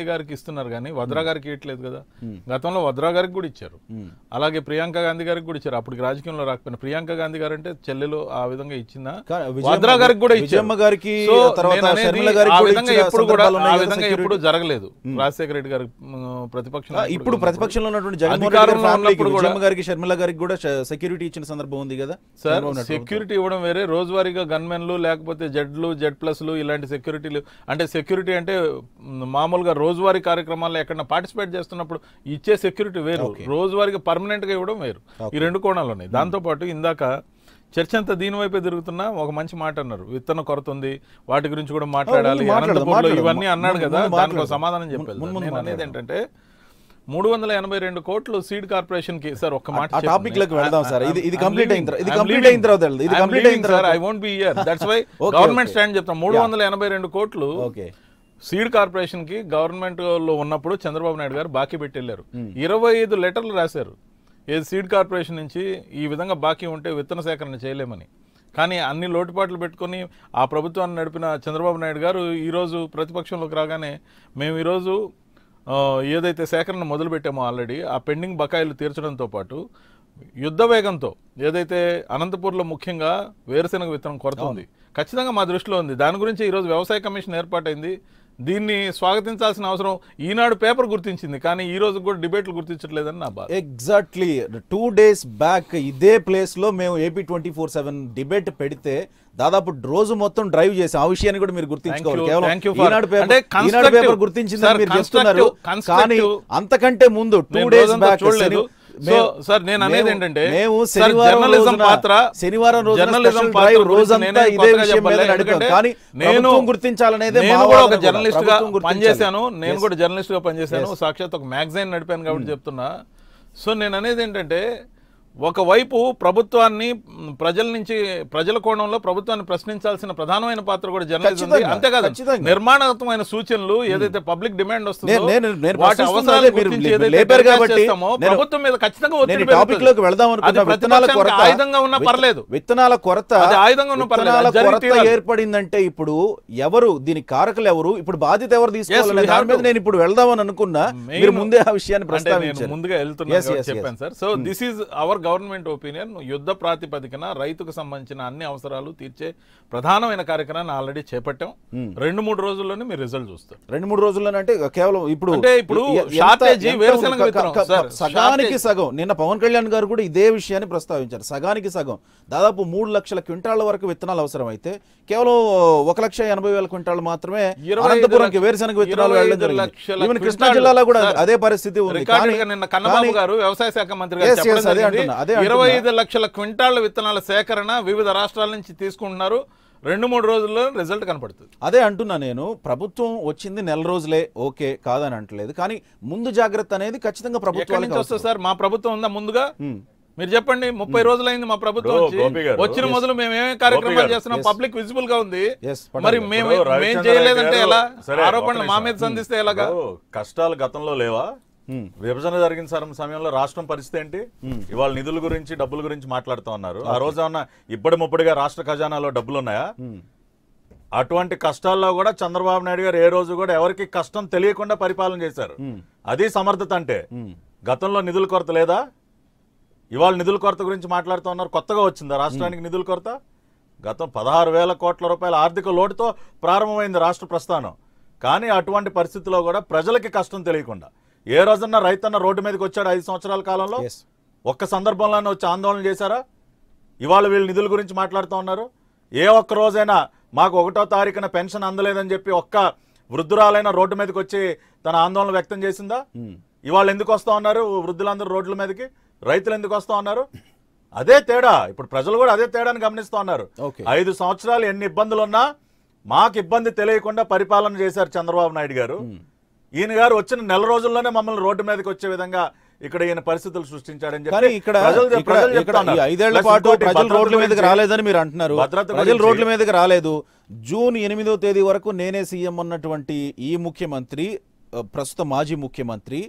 గాంధీ గారికి ఇస్తున్నారు కానీ వద్రా గారికి ఇవ్వట్లేదు కదా గతంలో వద్రా గారికి కూడా ఇచ్చారు అలాగే ప్రియాంక గాంధీ గారికి కూడా ఇచ్చారు అప్పటికి రాజకీయంలో రాకపోయినా ప్రియాంక గాంధీ గారు అంటే చెల్లెలు ఆ విధంగా ఇచ్చిందా కానీ విజయమ్మ- వద్రా గారికి కూడా ఇచ్చారు విజయమ్మ గారికి, సో తర్వాత నేను అనేది షర్మిల గారికి ఆ కూడా విధంగా ఇచ్చిన ఎప్పుడు కూడా సందర్భాలు ఉన్నాయి ఆ కదా విధంగా security. ఎప్పుడు జరగలేదు రాజశేఖర రెడ్డి గారు మ్, ప్రతిపక్షంలో ఆ, ఇప్పుడు ప్రతిపక్షంలో ఉన్నటువంటి జగన్మోహన్ రెడ్డి అధికారంలో గారి ఫ్యామిలీకి, ఉన్నప్పుడు కూడా విజయమ్మ గారికి షర్మిల గారికి కూడా సెక్యూరిటీ ఇచ్చిన సందర్భం ఉంది కదా సార్ చంద్రబాబు నాయుడు సెక్యూరిటీ ఇవ్వడం వేరే రోజువారీగా గన్మెన్లు లేకపోతే జెడ్లు జెడ్ ప్లస్లు ఇలాంటి సెక్యూరిటీలు అంటే సెక్యూరిటీ అంటే మ్, మామూలుగా రోజువారీ కార్యక్రమాల్లో ఎక్కడన్నా పార్టిసిపేట్ చేస్తున్నప్పుడు ఇచ్చే సెక్యూరిటీ వేరు రోజువారీగా పర్మనెంట్ గా ఇవ్వడం వేరు ఈ రెండు కోణాలు ఉన్నాయి దాంతోపాటు ఇందాక చర్చ అంతా దీని వైపే తిరుగుతున్నా ఒక మంచి మాట అన్నారు విత్తన కొరత ఉంది వాటి గురించి కూడా మాట్లాడాలి ముందు మాట్లాడదాం, అనంతపూర్లో మాట్లాడదాం. ఇవన్నీ అన్నాడు ముందు కదా మాట్లాడదాం. దానికి ఒక సమాధానం ముందు- చెప్పాలి ముందు నేను అనేది మాట్లాడదాం. ఏంటంటే మూడు వందల ఎనభై రెండు కోట్లు సీడ్ కార్పొరేషన్ కి సార్ ఒక్క మాట ఆ చెప్పండి. టాపిక్ లోకి వెళ్దాం సార్. ఇది- ఇది I'm complete leaving. అయిన తర్వాత- ఇది I'm complete leaving. అయిన తర్వాత వెళ్దాం. ఇది I'm complete leaving, అయిన తర్వాత. sir. I won't be here. That's why Okay, government okay. Stand చెప్తాం మూడు Yeah. వందల ఎనభై రెండు కోట్లు ఓకే సీడ్ కార్పొరేషన్ కి గవర్నమెంట్ లో ఉన్నప్పుడు చంద్రబాబు నాయుడు గారు బాకీ పెట్టి వెళ్ళారు ఇరవై ఐదు లెటర్లు రాశారు ఏది సీడ్ కార్పొరేషన్ నుంచి ఈ విధంగా బాకీ ఉంటే విత్తన సేకరణ చేయలేమని కానీ అన్ని లోటుపాట్లు పెట్టుకొని ఆ ప్రభుత్వాన్ని నడిపిన చంద్రబాబు నాయుడు గారు ఈరోజు ప్రతిపక్షంలోకి రాగానే మేము ఈరోజు ఆ, ఏదైతే సేకరణ మొదలుపెట్టామో ఆల్రెడీ ఆ పెండింగ్ బకాయిలు తీర్చడంతో పాటు యుద్ధ వేగంతో ఏదైతే అనంతపూర్లో ముఖ్యంగా వేరుశెనగ విత్తనం కొరత ఉంది ఖచ్చితంగా మా దృష్టిలో ఉంది దాని గురించి ఈరోజు వ్యవసాయ కమిషన్ ఏర్పాటైంది దీన్ని స్వాగతించాల్సిన అవసరం ఈనాడు పేపర్ గుర్తించింది కానీ ఈ రోజు కూడా డిబేట్లు గుర్తించట్లేదని నా బాధ ఎగ్జాక్ట్లీ టూ డేస్ బ్యాక్ ఇదే ప్లేస్ లో మేము AP twenty four seven debate పెడితే దాదాపు రోజు మొత్తం డ్రైవ్ చేసాం ఆ విషయాన్ని కూడా మీరు గుర్తించుకోవాలి Thank you, కేవలం thank you for- ఈనాడు అంటే పేపర్ ఈనాడు constructive- పేపర్ గుర్తించిందని Sir, మీరు చెప్తున్నారు constructive- కానీ constructive- అంతకంటే ముందు టూ నేను డేస్ రోజంతా బ్యాక్ చూడలేదు. సో, సార్, నేను అనేది ఏంటంటే, మేము సార్, శనివారం journalism రోజున పాత్ర, శనివారం రోజున journalism special పాత్ర drive గురించి రోజంతా నేనే ఇదే కొత్తగా విషయం మీద చెప్పలే. నడిపాం ఎందుకంటే కానీ నేను ప్రభుత్వం గుర్తించాలనేదే నేను మా కూడా వాదన ఒక కూడా. జర్నలిస్ట్ గా ప్రభుత్వం గుర్తించాలి. పనిచేశాను నేను Yes. కూడా జర్నలిస్ట్ గా పనిచేశాను సాక్షాత్ ఒక మ్యాగజైన్ నడిపాను కాబట్టి చెప్తున్నా సో నేను అనేది ఏంటంటే ఒకవైపు ప్రభుత్వాన్ని మ్, ప్రజల నుంచి ప్రజల కోణంలో ప్రభుత్వాన్ని ప్రశ్నించాల్సిన ప్రధానమైన పాత్ర కూడా జర్నలిజం ఉంది ఖచ్చితంగా, అంతేకాదు ఖచ్చితంగా. నిర్మాణాత్మకమైన సూచనలు ఏదైతే పబ్లిక్ డిమాండ్ వస్తుందో నేను- నేను- నేను వాటి ప్రశ్నిస్తున్నది అవసరాలు మీరు గుర్తించి లే- ఏదైతే లేపారు దరఖాస్తు కాబట్టి చేస్తామో నేను- ప్రభుత్వం మీద ఖచ్చితంగా నేను ఒత్తిడి ఈ టాపిక్ పెరుగుతుంది. లోకి వెళ్దాం అది అనుకున్న విత్తనాల ప్రతిపక్షానికి కొరత ఆయుధంగా ఉన్నా విత్త- పర్లేదు విత్తనాల కొరత అది ఆయుధంగా ఉన్నా పర్లేదు. విత్తనాల అది జరిగి కొరత తీరాలి. ఏర్పడిందంటే ఇప్పుడు ఎవరు దీని కారకులు ఎవరు ఇప్పుడు బాధ్యత ఎవరు తీసుకోవాలనే we have దాని మీద to. నేను ఇప్పుడు వెళ్దామని అనుకున్నా Main- మీరు ముందే ఆ విషయాన్ని అంటే నేను ప్రస్తావించారు ముందుగా వెళ్తున్నా Yes, కాబట్టి yes, yes. చెప్పాను sir so this is our government opinion యుద్ధ ప్రాతిపదికన రైతుకు సంబంధించిన అన్ని అవసరాలు తీర్చే ప్రధానమైన కార్యక్రమాన్ని ఆల్రెడీ చేపట్టాం రెండు మూడు రోజుల్లోనే మీరు రిజల్ట్ చూస్తారు రెండు మూడు రోజుల్లోనే అంటే కేవలం ఇప్పుడు అంటే ఇప్పుడు ఎ- ఎంత- shortage ఎంత వేరుశనగ ఉంది? విత్తనం, క- క- సార్, సగానికి shortage. సగం నిన్న పవన్ కళ్యాణ్ గారు కూడా ఇదే విషయాన్ని ప్రస్తావించారు సగానికి సగం దాదాపు మూడు లక్షల క్వింటాళ్ల వరకు విత్తనాలు అవసరం అయితే కేవలం ఒక లక్ష ఎనభై వేల క్వింటాలు మాత్రమే ఇరవై ఐదు అనంతపురంకి లక్ష- వేరుశనగ విత్తనాలు ఇరవై వెళ్ళడం ఐదు జరిగింది లక్షల ఈవెన్ కృష్ణా క్వింటాలు. జిల్లాలో కూడా సార్, అదే పరిస్థితి ఉంది రికార్డెడ్ గా కానీ- నిన్న కన్నబాబు కానీ- గారు వ్యవసాయ శాఖ మంత్రి గారు Yes, yes, చెప్పడం అదే జరిగింది. అంటున్నా, అదే ఇరవై అంటున్నా. ఐదు లక్షల క్వింటాళ్ల విత్తనాల సేకరణ వివిధ రాష్ట్రాల నుంచి తీసుకుంటున్నారు రెండు మూడు రోజుల్లో రిజల్ట్ కనపడుతుంది అదే అంటున్నా నేను ప్రభుత్వం వచ్చింది నెల రోజులే ఓకే కాదని అంటలేదు కానీ ముందు జాగ్రత్త అనేది ఖచ్చితంగా ఎక్కడి ప్రభుత్వానికి నుంచి వస్తుంది అవసరం. సార్ మా ప్రభుత్వం ఉందా ముందుగా ఉమ్. మీరు చెప్పండి ముప్పై రోజులైంది మా ప్రభుత్వం ఇప్పుడు వచ్చి. గోపి గారు, వచ్చిన yes. మొదలు మేము ఏమేమి కార్యక్రమాలు గారు, చేస్తున్నాం yes. పబ్లిక్ విజిబుల్ గా ఉంది Yes, పటాలి. మరి మేము ఇప్పుడు మేము రవిచంద్ర చేయలేదంటే గారు- ఎలా సరే, ఆరోపణలు ఒక్క మా నిమిషం. మీద సంధిస్తే ఎలాగా ఇప్పుడు కష్టాలు గతంలో లేవా ఉమ్. విభజన జరిగిన సమ- సమయంలో రాష్ట్రం పరిస్థితి ఏంటి ఇవాళ నిధుల గురించి డబ్బుల గురించి మాట్లాడుతూ ఉన్నారు ఆ రోజు ఏమన్నా ఇబ్బడి ముప్పడిగా రాష్ట్ర ఖజానాలో డబ్బులు ఉన్నాయా ఉమ్. అటువంటి కష్టాల్లో కూడా చంద్రబాబు నాయుడు గారు ఏ రోజు కూడా ఎవరికి కష్టం తెలియకుండా పరిపాలన చేశారు అది సమర్థత అంటే ఉమ్. గతంలో నిధుల కొరత లేదా ఇవాళ నిధుల కొరత గురించి మాట్లాడుతూ ఉన్నారు కొత్తగా వచ్చిందా రాష్ట్రానికి నిధుల కొరత గతం పదహారు వేల కోట్ల రూపాయల ఆర్థిక లోటుతో ప్రారంభమైంది రాష్ట్ర ప్రస్థానం కానీ అటువంటి పరిస్థితిలో కూడా ప్రజలకి కష్టం తెలియకుండా ఏ రోజన్నా రైతన్న రోడ్డు మీదకి వచ్చాడు ఐదు సంవత్సరాల కాలంలో Yes. ఒక్క సందర్భంలోనే వచ్చి ఆందోళన చేశారా ఇవాళ వీళ్ళు నిధుల గురించి మాట్లాడుతూ ఉన్నారు ఏ ఒక్క రోజైనా మాకు ఒకటో తారీఖున పెన్షన్ అందలేదని చెప్పి ఒక్క వృద్ధురాలైన రోడ్డు మీదకి వచ్చి తన ఆందోళన వ్యక్తం చేసిందా ఉమ్. ఇవాళ ఎందుకు వస్తా ఉన్నారు వృద్ధులందరూ రోడ్ల మీదకి రైతులు ఎందుకు వస్తా ఉన్నారు అదే తేడా ఇప్పుడు ప్రజలు కూడా అదే తేడాని గమనిస్తూ ఉన్నారు Okay. ఐదు సంవత్సరాలు ఎన్ని ఇబ్బందులు ఉన్నా మాకు ఇబ్బంది తెలియకుండా పరిపాలన చేశారు చంద్రబాబు నాయుడు గారు ఈయన గారు వచ్చిన నెల రోజుల్లోనే మమ్మల్ని రోడ్డు మీదకి వచ్చే విధంగా ఇక్కడ ఈయన పరిస్థితులు సృష్టించాడని కానీ చెప్పి ఇక్కడ ప్రజలు చెప్- ఇక్కడ- ప్రజలు ఇక్కడ చెప్తా ఈ ఉన్నారు. ఐదేళ్ల Plus పాటు ఇంకోటి ప్రజలు భద్రత రోడ్ల మీదకి గురించి- రాలేదని మీరు అంటున్నారు భద్రత ప్రజలు గురించి- రోడ్ల మీదకి రాలేదు జూన్ ఎనిమిదో తేదీ వరకు నేనే సీఎం అన్నటువంటి ఈ ముఖ్యమంత్రి ఆ, ప్రస్తుత మాజీ ముఖ్యమంత్రి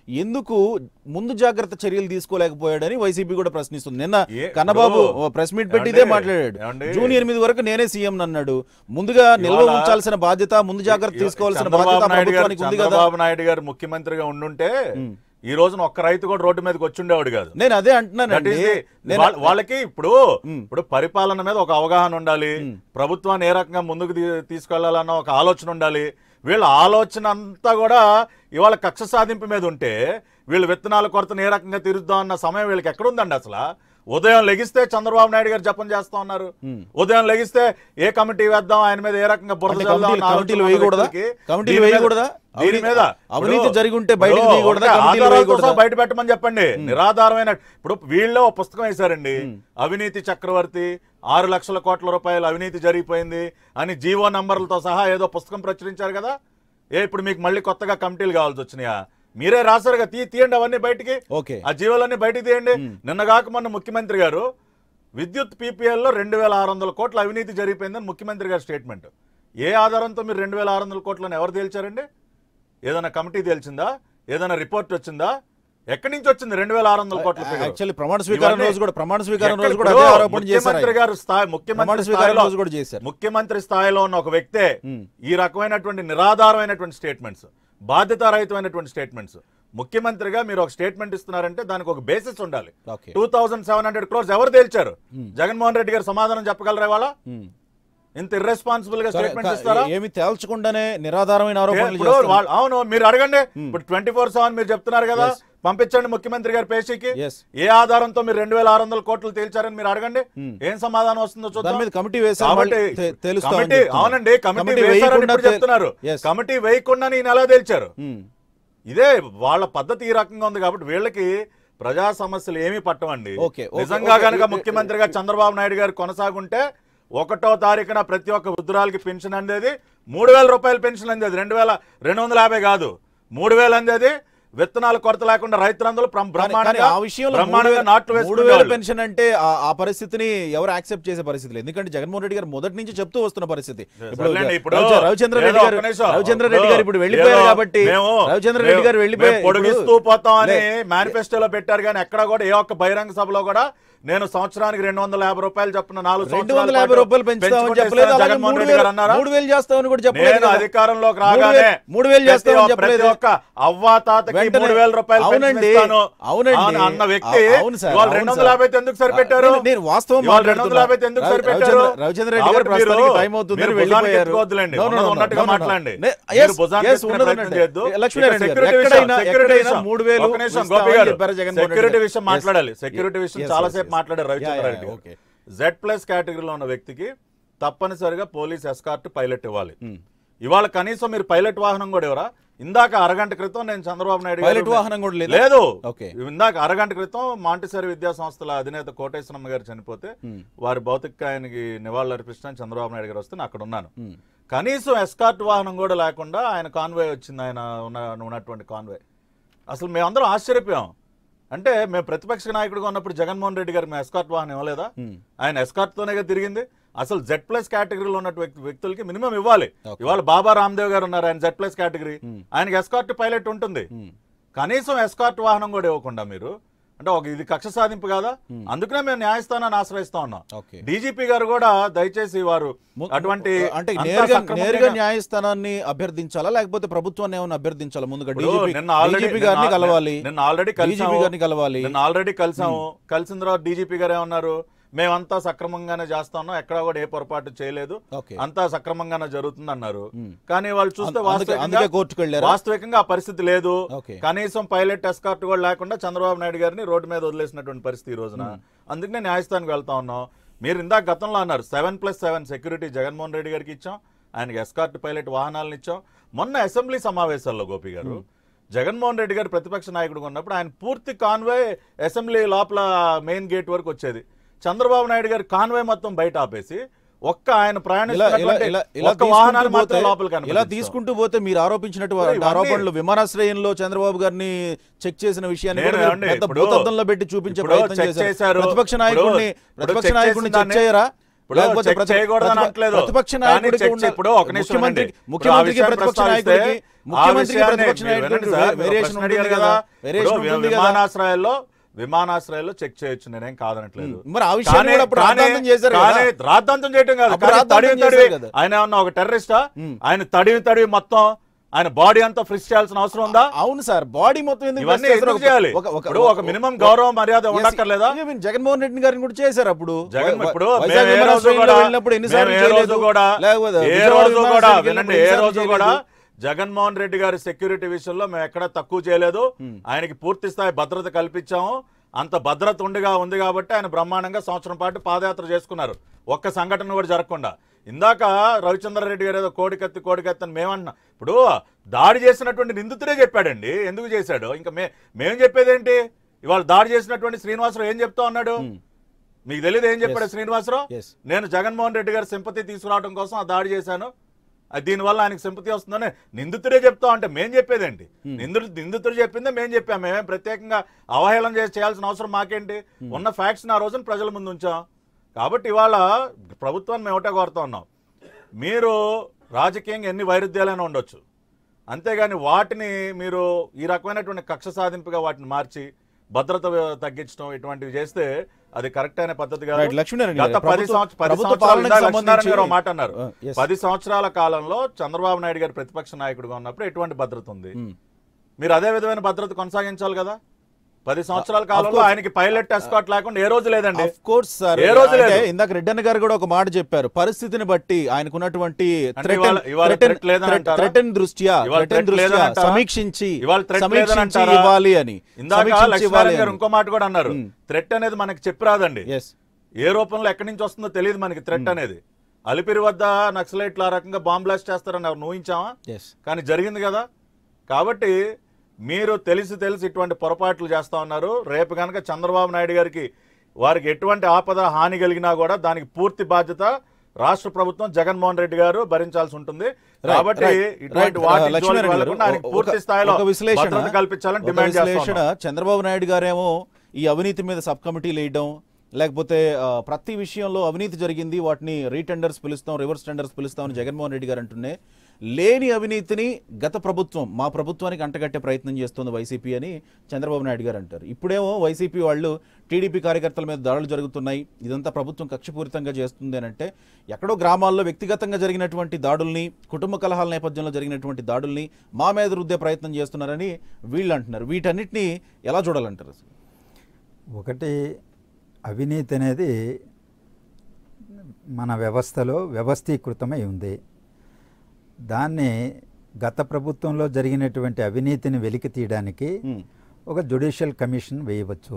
ఎందుకు ముందు జాగ్రత్త చర్యలు తీసుకోలేకపోయాడని వైసీపీ కూడా ప్రశ్నిస్తుంది నిన్న ఏ- కన్నబాబు ఇప్పుడు ప్రెస్ మీట్ పెట్టి ఇదే ఏమండి? మాట్లాడాడు ఏమండి? జూన్ ఎనిమిది వరకు నేనే సీఎం అన్నాడు ముందుగా నిల్వ ఇవాళ- ఉంచాల్సిన బాధ్యత ముందు జాగ్రత్త తీసుకోవాల్సిన చంద్రబాబు బాధ్యత నాయుడు గారు ప్రభుత్వానికి ఉంది కదా చంద్రబాబు నాయుడు గారు ముఖ్యమంత్రిగా ఉండుంటే ఈ రోజున ఒక్క రైతు కూడా రోడ్డు మీదకి వచ్చి ఉండేవాడు కాదు నేను అదే That అంటున్నానండి is the- నేను వాళ్ళ- వాళ్ళకి ఇప్పుడు ఇప్పుడు పరిపాలన మీద ఒక అవగాహన ఉండాలి ప్రభుత్వాన్ని ఏ రకంగా ముందుకు తీ- తీసుకెళ్లాలన్న ఒక ఆలోచన ఉండాలి వీళ్ళ ఆలోచన అంతా కూడా ఇవాళ కక్ష సాధింపు మీద ఉంటే వీళ్ళు విత్తనాల కొరతను ఏ రకంగా తీరుద్దాం అన్న సమయం వీళ్ళకి ఎక్కడుందండి అసలు ఉదయం లెగిస్తే చంద్రబాబు నాయుడు గారు జపం చేస్తా ఉన్నారు ఉదయం లెగిస్తే ఏ కమిటీ వేద్దాం ఆయన మీద ఏ రకంగా బురద అంటే చల్లుదాం కమిటీలు- అన్న కమిటీలు ఆలోచన ఉన్న వేయకూడదా? వ్యక్తులకి కమిటీలు దీని మీద- వేయకూడదా? దీని అవినీ- మీద అవినీతి ఇప్పుడు- జరిగి ఉంటే బయటకు ఇప్పుడు తీయకూడదా? ఒకటే కమిటీలు ఆధారాలతో సహా వేయకూడదా? బయట పెట్టమని చెప్పండి నిరాధారమైన ఇప్పుడు వీళ్ళే ఒక పుస్తకం వేశారండి అవినీతి చక్రవర్తి ఆరు లక్షల కోట్ల రూపాయలు అవినీతి జరిగిపోయింది అని జీవో నంబర్లతో సహా ఏదో పుస్తకం ప్రచురించారు కదా ఏ ఇప్పుడు మీకు మళ్ళీ కొత్తగా కమిటీలు కావాల్సి వచ్చినాయా మీరే రాశారుగా తీ తీయండి అవన్నీ బయటికి ఓకే ఆ జీవోలన్నీ బయటికి తీయండి నిన్న కాక మొన్న ముఖ్యమంత్రి గారు విద్యుత్ PPL లో రెండు వేల ఆరు వందల కోట్ల అవినీతి జరిగిపోయిందని ముఖ్యమంత్రి గారి స్టేట్మెంట్ ఏ ఆధారంతో మీరు రెండు వేల ఆరు వందల కోట్లను ఎవరు తేల్చారండి ఏదైనా కమిటీ తేల్చిందా ఏదైనా రిపోర్ట్ వచ్చిందా ఎక్కడి నుంచి వచ్చింది రెండు వేల ఆరు వందల కోట్ల figure? యాక్చువల్లీ ప్రమాణ స్వీకారం ఇవన్నీ రోజు కూడా ప్రమాణ స్వీకారం ఎక్కడ రోజు కూడా ఇప్పుడు అదే ఆరోపణ చేశారు ముఖ్యమంత్రి ఆయన. గారు స్థాయి ప్రమాణ ముఖ్యమంత్రి స్వీకారం స్థాయిలో రోజు కూడా చేశారు ముఖ్యమంత్రి స్థాయిలో ఉన్న ఒక వ్యక్తే ఈ రకమైనటువంటి నిరాధారమైనటువంటి స్టేట్మెంట్స్ బాధ్యతారహితమైనటువంటి స్టేట్మెంట్స్ ముఖ్యమంత్రిగా మీరు ఒక స్టేట్మెంట్ ఇస్తున్నారంటే దానికి ఒక బేసిస్ ఉండాలి okay two thousand seven hundred crores ఎవరు తేల్చారు జగన్మోహన్ రెడ్డి గారు సమాధానం చెప్పగలరా ఇవాళ ఇంత ఇర్రెస్పాన్సిబుల్ గా స్టేట్మెంట్ ఇస్తారా ఏమి తేల్చకుండానే నిరాధారమైన ఆరోపణలు ఇప్పుడు చేస్తున్నారు. వాళ్ళు- అవును మీరు అడగండి ఇప్పుడు ట్వంటీ ఫోర్ సెవెన్ మీరు చెప్తున్నారు కదా పంపించండి ముఖ్యమంత్రి గారి పేషీకి Yes. ఏ ఆధారంతో మీరు రెండు వేల ఆరు వందల కోట్లు తేల్చారని మీరు అడగండి ఏం సమాధానం వస్తుందో దాని చూద్దాం మీద కమిటీ వేశారు కాబట్టి మళ్ళీ తె- తెలుస్తామని కమిటీ చెప్తున్నారు. అవునండి కమిటీ కమిటీ వేశారని వేయకుండా ఇప్పుడు తె- చెప్తున్నారు Yes. కమిటీ వేయకుండా ఈయన ఎలా తేల్చారు ఉమ్. ఇదే వాళ్ళ పద్ధతి ఈ రకంగా ఉంది కాబట్టి వీళ్ళకి ప్రజా సమస్యలు ఏమీ పట్టవండి ఓకే, ఓకే, నిజంగా ఓకే. కనుక ముఖ్యమంత్రిగా చంద్రబాబు నాయుడు గారు కొనసాగుంటే ఒకటో తారీఖున ప్రతి ఒక్క వృద్ధురాలకి పెన్షన్ అందేది మూడు వేల రూపాయల పెన్షన్ అందేది రెండు వేల రెండు వందల యాభై కాదు మూడు వేలు అందేది విత్తనాల కొరత లేకుండా రైతులందరూ బ్రహ్మ- కానీ- కానీ బ్రహ్మాండంగా ఆ విషయంలో మూడు బ్రహ్మాండంగా వేల- నాట్లు మూడు వేల వేసుకునేవాళ్ళు. పెన్షన్ అంటే ఆ- ఆ పరిస్థితిని ఎవరు యాక్సెప్ట్ చేసే పరిస్థితి లేదు ఎందుకంటే జగన్మోహన్ రెడ్డి గారు మొదటి నుంచి చెప్తూ వస్తున్న పరిస్థితి ఇప్పుడు సర్లేండి, ఇప్పుడు రవిచ- రవిచంద్ర రెడ్డి ఏదో గారు ఒక్క నిమిషం. రవిచంద్ర రెడ్డి గారు ఇప్పుడు ఏదో వెళ్ళిపోయారు కాబట్టి మేము- రవిచంద్ర రెడ్డి గారు మేము- వెళ్ళిపోయి మేము పొడిగిస్తూ ఇప్పుడు- పోతామని లే, మేనిఫెస్టోలో పెట్టారు కానీ ఎక్కడ కూడా ఏ ఒక్క బహిరంగ సభలో కూడా నేను సంవత్సరానికి రెండు వందల యాభై రూపాయలు చొప్పున నాలుగు రెండు సంవత్సరాల వందల యాభై పాటు రూపాయలు పెంచుతామని పెంచుకుంటే చెప్పలేదు ఇస్తానని అలాగే జగన్మోహన్ మూడు రెడ్డి గారు వేలు అన్నారా మూడు వేలు చేస్తామని కూడా చెప్పలేదు నేను కదా. అధికారంలోకి మూడు రాగానే వేలు- మూడు వేలు ప్రతి చేస్తామని ఒక్క- చెప్పలేదు ప్రతి ఒక్క అవ్వా తాతకి వెంటనే- మూడు వేల రూపాయలు పెన్షన్ అవునండి, ఇస్తాను అవునండి. అని అన్న వ్యక్తి అవు- అవును సార్, ఇవాళ అవును రెండు వందల సార్. యాభై ఎందుకు సరిపెట్టారు నేను- నేను వాస్తవం ఇవాళ రెండు వందల మాట్లాడుతున్నా. యాభై ఎందుకు రవి- సరిపెట్టారు రవిచంద్ర- రవిచంద్ర రెడ్డి గారు కాబట్టి ప్రస్తుతానికి మీరు- టైం అవుతుందని మీరు భుజానికి వెళ్ళిపోయారు. ఎత్తుకోవద్దులేండి. No, no, ఉన్నది no, ఉన్నట్టుగా no, no, no. మాట్లాడండి నే- మీరు yes, భుజానికి yes, ఎత్తుకునే ఉన్నది ప్రయత్నం ఉన్నట్టే. చేయొద్దు. లక్ష్మీనారాయణ ఇక గారు, security విషయం, ఎక్కడైనా- security ఎక్కడైనా విషయం. మూడు వేలు ఒక్క నిమిషం, ఇస్తామని గోపి గారు. చెప్పారు జగన్మోహన్ రెడ్డి సెక్యూరిటీ గారు. విషయం Yes. మాట్లాడాలి సెక్యూరిటీ విషయం Yes, చాలా yes, సేపు yes. మాట్లాడారు Yeah, Ravichandra yeah, Reddy yeah, garu. okay. Z plus కేటగిరీలో ఉన్న వ్యక్తికి తప్పనిసరిగా పోలీస్ ఎస్కార్ట్ పైలట్ ఇవ్వాలి ఇవాళ కనీసం మీరు పైలట్ వాహనం కూడా ఎవరా ఇందాక అరగంట క్రితం నేను చంద్రబాబు నాయుడు గారు- పైలట్ వాహనం కూడా లేదా? లేదు ఓకే. ఇందాక అరగంట క్రితం మాంటిసరి విద్యా సంస్థల అధినేత కోటేశ్వరమ్మ గారు చనిపోతే వారి భౌతికాయానికి నివాళులు అర్పించడానికి చంద్రబాబు నాయుడు గారు వస్తే నేను అక్కడ ఉన్నాను కనీసం ఎస్కార్ట్ వాహనం కూడా లేకుండా ఆయన కాన్వాయ్ వచ్చింది ఆయన ఉన్న ఉన్నటువంటి కాన్వాయ్ అసలు మేమందరం ఆశ్చర్యపోయాం అంటే మేము ప్రతిపక్ష నాయకుడిగా ఉన్నప్పుడు జగన్మోహన్ రెడ్డి గారు మేము ఎస్కార్ట్ వాహనం ఇవ్వలేదా ఆయన ఎస్కార్ట్ తోనే తిరిగింది అసలు జెడ్ ప్లస్ కేటగిరీలో ఉన్న వ్యక్తి- వ్యక్తులకి మినిమం ఇవ్వాలి ఇవాళ బాబా రామ్దేవ్ గారు ఉన్నారు ఆయన జెడ్ ప్లస్ కేటగిరీ ఆయనకి ఎస్కార్ట్ పైలట్ ఉంటుంది కనీసం ఎస్కార్ట్ వాహనం కూడా ఇవ్వకుండా మీరు అంటే ఒక ఇది కక్ష సాధింపు కాదా అందుకనే మేము న్యాయస్థానాన్ని ఆశ్రయిస్తా ఉన్నాం ఓకే. డీజీపీ గారు కూడా దయచేసి వారు ము- అటువంటి అంటే అంతా నేరుగా సక్రమంగా- నేరుగా న్యాయస్థానాన్ని అభ్యర్థించాలా లేకపోతే ప్రభుత్వాన్ని ఏమైనా అభ్యర్థించాలా ముందుగా ఇప్పుడు డీజీపీ నిన్న ఆల్రెడీ డీజీపీ గారిని నిన్న- కలవాలి నిన్న ఆల్రెడీ డీజీపీ కలిసాము గారిని కలవాలి నిన్న ఆల్రెడీ కలిసాము కలిసిన తర్వాత డీజీపీ గారు ఏమన్నారు మేమంతా సక్రమంగానే చేస్తాము ఎక్కడ కూడా ఏ పొరపాటు చేయలేదు ఓకే. అంతా సక్రమంగానే జరుగుతుంది అన్నారు కానీ వాళ్ళు చూస్తే అందు- అందుకే- వాస్తవికంగా అందుకే కోర్టుకు వెళ్ళారా? వాస్తవికంగా ఆ పరిస్థితి లేదు ఓకే. కనీసం పైలట్ ఎస్కార్ట్ కూడా లేకుండా చంద్రబాబు నాయుడు గారిని రోడ్డు మీద వదిలేసినటువంటి పరిస్థితి ఈ రోజున అందుకనే న్యాయస్థానానికి వెళ్తా ఉన్నాం మీరు ఇందాక గతంలో అన్నారు seven plus seven security Jaganmohan Reddy గారికి ఇచ్చాం ఆయనకి ఎస్కార్ట్ పైలట్ వాహనాలను ఇచ్చాం మొన్న అసెంబ్లీ సమావేశాల్లో గోపి గారు జగన్మోహన్ రెడ్డి గారు ప్రతిపక్ష నాయకుడిగా ఉన్నప్పుడు ఆయన పూర్తి కాన్వాయ్ అసెంబ్లీ లోపల మెయిన్ గేట్ వరకు వచ్చేది చంద్రబాబు నాయుడు గారి కాన్వాయ్ మొత్తం బయట ఆపేసి ఒక్క ఆయన ఇలా ఇలా ప్రయాణిస్తున్నటువంటి ఇలా ఇలా ఒక్క వాహనాలు తీసుకుంటూ మాత్రం పోతే లోపలికి ఇలా అనుమతించాం. తీసుకుంటూ పోతే మీరు ఆరోపించినట్టు ఇప్పుడు ఇవన్నీ- ఆరోపణలు విమానాశ్రయంలో చంద్రబాబు గారిని చెక్ చేసిన విషయాన్ని నేను కూడా మీరు ఏమండి, పెద్ద ఇప్పుడు- భూతద్దంలో పెట్టి చూపించే ఇప్పుడు ప్రయత్నం చెక్ చేశారు చేశారు. ప్రతిపక్ష ఇప్పుడు- నాయకుడిని ఇప్పుడు ప్రతిపక్ష చెక్ నాయకుడిని చేసిన చెక్ దాన్ని- చేయరా ఇప్పుడు లేకపోతే చెక్ ప్రతి- చేయకూడదని ప్రతిప- అనట్లేదు. ప్రతిపక్ష కానీ నాయకుడికి చెక్ ఉన్న- చే- ఇప్పుడు ఒక నిమిషం ముఖ్యమంత్రి వినండి. ఇప్పుడు ఆ ముఖ్యమంత్రికి విషయాన్ని ప్రతిపక్ష ప్రస్తావిస్తే నాయకుడికి ముఖ్యమంత్రికి విషయాన్ని ప్రతిపక్ష మీరు నాయకుడికి వినండి సార్, వేరియేషన్ ప్రశ్న ఉంటుంది అడిగారు కదా, కదా. వేరియేషన్ ఇప్పుడు ఉంటుంది కదా. విమానాశ్రయాల్లో విమానాశ్రయాల్లో చెక్ చేయొచ్చు నేనేం కాదనట్లేదు మరి ఆ విషయాన్ని కానీ- కూడా అప్పుడు కానీ- రాద్ధాంతం చేశారు కదా. కానీ రాద్ధాంతం చేయటం కాదు అప్పుడు కానీ రాద్ధాంతం తడివి చేశారు తడివి కదా. ఆయన ఏమన్నా ఒక టెర్రరిస్టా ఆయన తడివి తడివి మొత్తం ఆయన బాడీ అంతా ఫ్రిస్ చేయాల్సిన అవసరం ఉందా అవును సార్ బాడీ మొత్తం ఎందుకు ఇవన్నీ press చేస్తారు? ఎందుకు చేయాలి ఒక- ఒక- ఇప్పుడు ఒక మినిమం గౌరవ మర్యాద Yes, ఉండక్కర్లేదా even జగన్మోహన్ రెడ్డి గారిని కూడా చేశారు అప్పుడు జగన్ వై- ఇప్పుడు వైజాగ్ మేము ఏ రోజు విమానాశ్రయంలో కూడా వెళ్ళినప్పుడు ఎన్నిసార్లు మేము ఏ రోజు చేయలేదు? కూడా లేకపోతే ఏ విజయవాడ రోజు కూడా విమానాశ్రయానికి వినండి ఏ వెళ్ళినప్పుడు రోజు ఎన్నిసార్లు కూడా చేయలేదు? జగన్మోహన్ రెడ్డి గారి సెక్యూరిటీ విషయంలో మేము ఎక్కడ తక్కువ చేయలేదు ఆయనకి పూర్తి స్థాయి భద్రత కల్పించాము అంత భద్రత ఉండిగా ఉంది కాబట్టి ఆయన బ్రహ్మాండంగా సంవత్సరం పాటు పాదయాత్ర చేసుకున్నారు ఒక్క సంఘటన కూడా జరగకుండా ఇందాక రవిచంద్రారెడ్డి గారు ఏదో కోడికత్తి కోడికత్తి అని మేమన్నా ఇప్పుడు దాడి చేసినటువంటి నిందితుడే చెప్పాడండి ఎందుకు చేశాడు ఇంకా మే మేము చెప్పేదేంటి ఇవాళ దాడి చేసినటువంటి శ్రీనివాసరావు ఏం చెప్తా ఉన్నాడు మీకు తెలియదు ఏం చెప్పాడు శ్రీనివాసరావు Yes. నేను జగన్మోహన్ రెడ్డి గారి సింపతి తీసుకురావడం కోసం ఆ దాడి చేశాను అది దీనివల్ల ఆయనకి సింపతి వస్తుందని నిందితుడే చెప్తా అంటే మేం చెప్పేదేంటి నిందితుడు నిందితుడు చెప్పిందే మేం చెప్పాం మేమేం ప్రత్యేకంగా అవహేళన చేసి చేయాల్సిన అవసరం మాకేంటి ఉన్న ఫ్యాక్ట్స్ ఆ రోజున ప్రజల ముందు ఉంచాం కాబట్టి ఇవాళ ప్రభుత్వాన్ని మేము ఒకటే కోరుతా ఉన్నాం మీరు రాజకీయంగా ఎన్ని వైరుధ్యాలైనా ఉండొచ్చు అంతేగాని వాటిని మీరు ఈ రకమైనటువంటి కక్ష సాధింపుగా వాటిని మార్చి భద్రత తగ్గించడం ఇటువంటివి చేస్తే అది కరెక్ట్ అయిన పద్ధతి కాదు Right, లక్ష్మీనారాయణ గారు, గత పది ప్రభుత్వ- సంవత్సరాలు పది ప్రభుత్వ సంవత్సరాలు పాలనకు ఇందాక లక్ష్మీనారాయణ గారు ఒక సంబంధించి- మాట అన్నారు Uh, yes. పది సంవత్సరాల కాలంలో చంద్రబాబు నాయుడు గారు ప్రతిపక్ష నాయకుడిగా ఉన్నప్పుడు ఎటువంటి భద్రత ఉంది మీరు అదే విధమైన భద్రత కొనసాగించాలి కదా పది సంవత్సరాల కాలంలో ఆయనకి పైలట్ ఎస్కాట్ లేకుండా ఏ రోజు లేదండి ఆఫ్ కోర్స్ సార్ ఏ రోజు అంటే లేదు. ఇందాక రెడ్డన్న గారు కూడా ఒక మాట చెప్పారు పరిస్థితిని బట్టి ఆయనకున్నటువంటి అంటే ఇవాళ- ఇవాళ threat లేదని అంటారా? థ్రెటన్ దృష్ట్యా ఇవాళ threaten threat దృష్ట్యా లేదని అంటారా? సమీక్షించి ఇవాళ threat లేదని సమీక్షించి అంటారా? ఇవ్వాలి అని ఇందాక సమీక్షించి ఇవ్వాలి లక్ష్మీనారాయణ గారు అని. ఇంకో మాట కూడా అన్నారు Hmm. థ్రెట్ అనేది మనకి చెప్పి రాదండి Yes. ఏ రూపంలో ఎక్కడి నుంచి వస్తుందో తెలియదు మనకి థ్రెట్ అనేది అలిపిరి వద్ద నక్సలైట్లు ఆ రకంగా బాంబ్ బ్లాస్ట్ చేస్తారని ఎవరు ఊహించామా Yes. కానీ జరిగింది కదా కాబట్టి మీరు తెలిసి తెలిసి ఇటువంటి పొరపాట్లు చేస్తా ఉన్నారు రేపు కనుక చంద్రబాబు నాయుడు గారికి వారికి ఎటువంటి ఆపద హాని కలిగినా కూడా దానికి పూర్తి బాధ్యత రాష్ట్ర ప్రభుత్వం జగన్మోహన్ రెడ్డి గారు భరించాల్సి ఉంటుంది కాబట్టి right, ఇటువంటి right. వాటి ఆ, లక్ష్మీనారాయణ జోలికి గారు, వెళ్ళకుండా ఆయనకి ఒక- పూర్తి స్థాయిలో ఒక విశ్లేషణ భద్రత కల్పించాలని ఒక డిమాండ్ చేస్తా విశ్లేషణ ఉన్నాం. చంద్రబాబు నాయుడు గారేమో ఈ అవినీతి మీద సబ్ కమిటీలు వేయడం లేకపోతే ఆ, ప్రతి విషయంలో అవినీతి జరిగింది వాటిని రీటెండర్స్ పిలుస్తాం రివర్స్ టెండర్స్ పిలుస్తామని జగన్మోహన్ రెడ్డి గారు అంటున్నే లేని అవినీతిని గత ప్రభుత్వం మా ప్రభుత్వానికి అంటగట్టే ప్రయత్నం చేస్తుంది వైసీపీ అని చంద్రబాబు నాయుడు గారు అంటారు ఇప్పుడేమో వైసీపీ వాళ్ళు టీడీపీ కార్యకర్తల మీద దాడులు జరుగుతున్నాయి ఇదంతా ప్రభుత్వం కక్షపూరితంగా చేస్తుంది అని అంటే ఎక్కడో గ్రామాల్లో వ్యక్తిగతంగా జరిగినటువంటి దాడుల్ని కుటుంబ కలహాల నేపథ్యంలో జరిగినటువంటి దాడుల్ని మా మీద రుద్దే ప్రయత్నం చేస్తున్నారని వీళ్ళు అంటున్నారు వీటన్నిటిని ఎలా చూడాలంటారు అసలు ఒకటి అవినీతి అనేది మన వ్యవస్థలో వ్యవస్థీకృతమై ఉంది దాన్ని గత ప్రభుత్వంలో జరిగినటువంటి అవినీతిని వెలికి తీయడానికి Hmm. ఒక జుడిషియల్ కమిషన్ వేయవచ్చు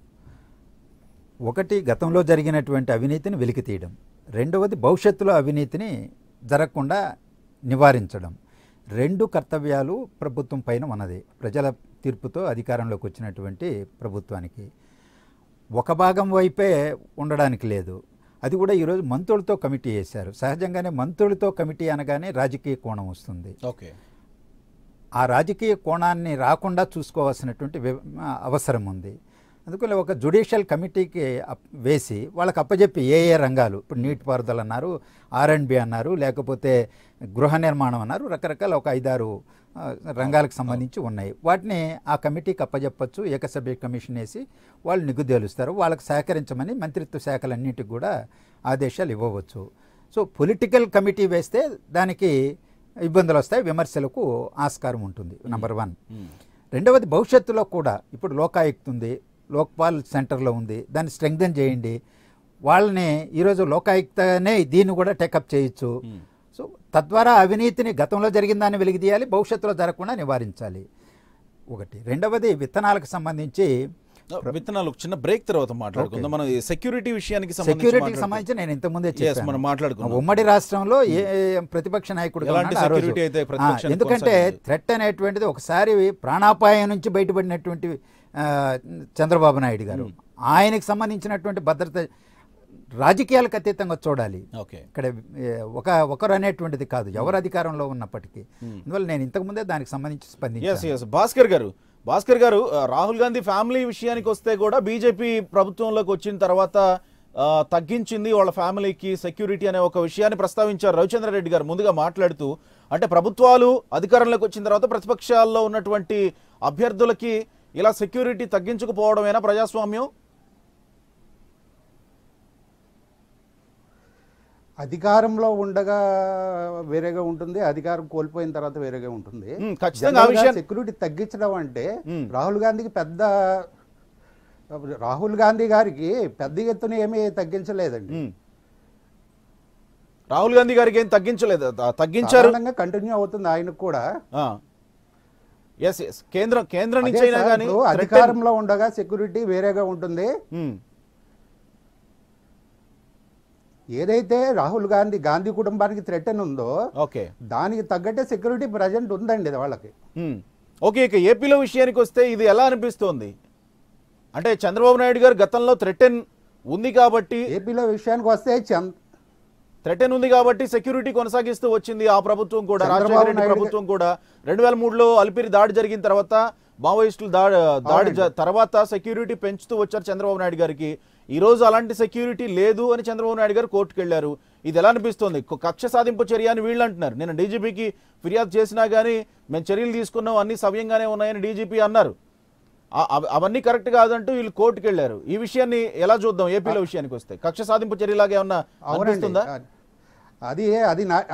ఒకటి గతంలో జరిగినటువంటి అవినీతిని వెలికి తీయడం రెండవది భవిష్యత్తులో అవినీతిని జరగకుండా నివారించడం రెండు కర్తవ్యాలు ప్రభుత్వం పైన ఉన్నది ప్రజల తీర్పుతో అధికారంలోకి వచ్చినటువంటి ప్రభుత్వానికి ఒక భాగం వైపే ఉండడానికి లేదు అది కూడా ఈరోజు మంత్రులతో కమిటీ వేశారు సహజంగానే మంత్రులతో కమిటీ అనగానే రాజకీయ కోణం వస్తుంది ఓకే ఆ రాజకీయ కోణాన్ని రాకుండా చూసుకోవాల్సినటువంటి వ్య- అవసరం ఉంది అందుకని ఒక జుడిషియల్ కమిటీకి అప్- వేసి వాళ్ళకి అప్పచెప్పి ఏ ఏ రంగాలు ఇప్పుడు నీటిపారుదల అన్నారు ఆర్ అండ్ బి అన్నారు లేకపోతే గృహ నిర్మాణం అన్నారు రకరకాల ఒక ఐదారు ఆ, రంగాలకు సంబంధించి ఉన్నాయి వాటిని ఆ కమిటీకి అప్పచెప్పచ్చు ఏకసభ్య కమిషన్ వేసి వాళ్ళు నిగ్గు తేలుస్తారు వాళ్ళకి సహకరించమని మంత్రిత్వ శాఖలన్నింటికి కూడా ఆదేశాలు ఇవ్వవచ్చు సో పొలిటికల్ కమిటీ వేస్తే దానికి ఇబ్బందులు వస్తాయి విమర్శలకు ఆస్కారం ఉంటుంది నంబర్ వన్ రెండవది భవిష్యత్తులో కూడా ఇప్పుడు లోకాయుక్త ఉంది లోక్పాల్ సెంటర్లో ఉంది దాన్ని స్ట్రెంగ్థన్ చేయండి వాళ్ళని ఈరోజు లోకాయుక్తనే దీన్ని కూడా టేకప్ చేయొచ్చు సో తద్వారా అవినీతిని గతంలో జరిగిన దాన్ని వెలికి తీయాలి భవిష్యత్తులో జరగకుండా నివారించాలి ఒకటి రెండవది విత్తనాలకు సంబంధించి విత్తనాలు ఒక చిన్న బ్రేక్ తర్వాత మాట్లాడుకుందాం మనం సెక్యూరిటీ విషయానికి సంబంధించి సెక్యూరిటీకి మాట్లాడుకుందాం. సంబంధించి నేను ఇంతకుముందే Yes, చెప్పాను. మనం మాట్లాడుకుందాం. ఉమ్మడి రాష్ట్రంలో ఏ ఏ ప్రతిపక్ష నాయకుడు ఎలాంటి security అయితే ప్రతిపక్షానికి ఎందుకంటే కొనసాగింది? థ్రెట్ అనేటువంటిది ఒకసారి ప్రాణాపాయం నుంచి బయటపడినటువంటి ఆ, చంద్రబాబు నాయుడు గారు ఆయనకి సంబంధించినటువంటి భద్రత రాజకీయాలకు అతీతంగా చూడాలి ఓకే ఇక్కడ ఏ, ఒక ఒకరు అనేటువంటిది కాదు ఎవరు అధికారంలో ఉన్నప్పటికీ అందువల్ల నేను ఇంతకుముందే దానికి సంబంధించి ఎస్ స్పందించాను ఎస్ భాస్కర్ గారు భాస్కర్ గారు ఆ, రాహుల్ గాంధీ ఫ్యామిలీ విషయానికి వస్తే కూడా బీజేపీ ప్రభుత్వంలోకి వచ్చిన తర్వాత ఆ, తగ్గించింది వాళ్ళ ఫ్యామిలీకి సెక్యూరిటీ అనే ఒక విషయాన్ని ప్రస్తావించారు రవిచంద్ర రెడ్డి గారు ముందుగా మాట్లాడుతూ అంటే ప్రభుత్వాలు అధికారంలోకి వచ్చిన తర్వాత ప్రతిపక్షాల్లో ఉన్నటువంటి అభ్యర్థులకి ఇలా సెక్యూరిటీ తగ్గించకపోవడమేనా ప్రజాస్వామ్యం అధికారంలో ఉండగా వేరేగా ఉంటుంది అధికారం కోల్పోయిన తర్వాత వేరేగా ఉంటుంది ఉమ్, ఖచ్చితంగా ఆ విషయాన్ని- సెక్యూరిటీ తగ్గించడం అంటే ఉమ్. రాహుల్ గాంధీకి పెద్ద రాహుల్ గాంధీ గారికి పెద్ద ఎత్తున ఏమీ తగ్గించలేదండి ఉమ్. రాహుల్ గాంధీ గారికి ఏం తగ్గించలేదు త- తగ్గించారు కంటిన్యూ అవుతుంది ఆయనకు కూడా ఎస్ ఎస్ కేంద్రం కేంద్రం అదే నుంచి అయినా సార్, కానీ ఇప్పుడు అధికారంలో ఉండగా సెక్యూరిటీ వేరేగా ఉంటుంది ఏదైతే రాహుల్ గాంధీ గాంధీ కుటుంబానికి థ్రెటన్ ఉందో ఓకే దానికి తగ్గట్టే సెక్యూరిటీ ప్రజెంట్ ఉందండి ఇది వాళ్ళకి ఉమ్. ఓకే ఇక ఏపీలో విషయానికి వస్తే ఇది ఎలా అనిపిస్తోంది అంటే చంద్రబాబు నాయుడు గారు గతంలో థ్రెటన్ ఉంది కాబట్టి ఏపీలో విషయానికి వస్తే చంద్ థ్రెటన్ ఉంది కాబట్టి సెక్యూరిటీ కొనసాగిస్తూ వచ్చింది ఆ ప్రభుత్వం కూడా చంద్రబాబు రాజశేఖర రెడ్డి నాయుడు ప్రభుత్వం కూడా రెండు వేల మూడులో అలిపిరి దాడి జరిగిన తర్వాత మావోయిస్టులు దాడి దాడి జ- తర్వాత సెక్యూరిటీ పెంచుతూ వచ్చారు చంద్రబాబు నాయుడు గారికి ఈ రోజు అలాంటి సెక్యూరిటీ లేదు అని చంద్రబాబు నాయుడు గారు కోర్టుకు వెళ్లారు ఇది ఎలా అనిపిస్తోంది క- కక్ష సాధింపు చర్య అని వీళ్ళు అంటున్నారు నేను డీజీపీకి ఫిర్యాదు చేసినా కానీ మేము చర్యలు తీసుకున్నాం అన్ని సవ్యంగానే ఉన్నాయని డీజీపీ అన్నారు ఆ- అవ- అవన్నీ కరెక్ట్ కాదంటూ వీళ్ళు కోర్టుకు వెళ్లారు ఈ విషయాన్ని ఎలా చూద్దాం ఏపీలో విషయానికి వస్తే కక్ష సాధింపు చర్యలాగా ఏమన్నా అవునండి అనిపిస్తుందా అది అది నా-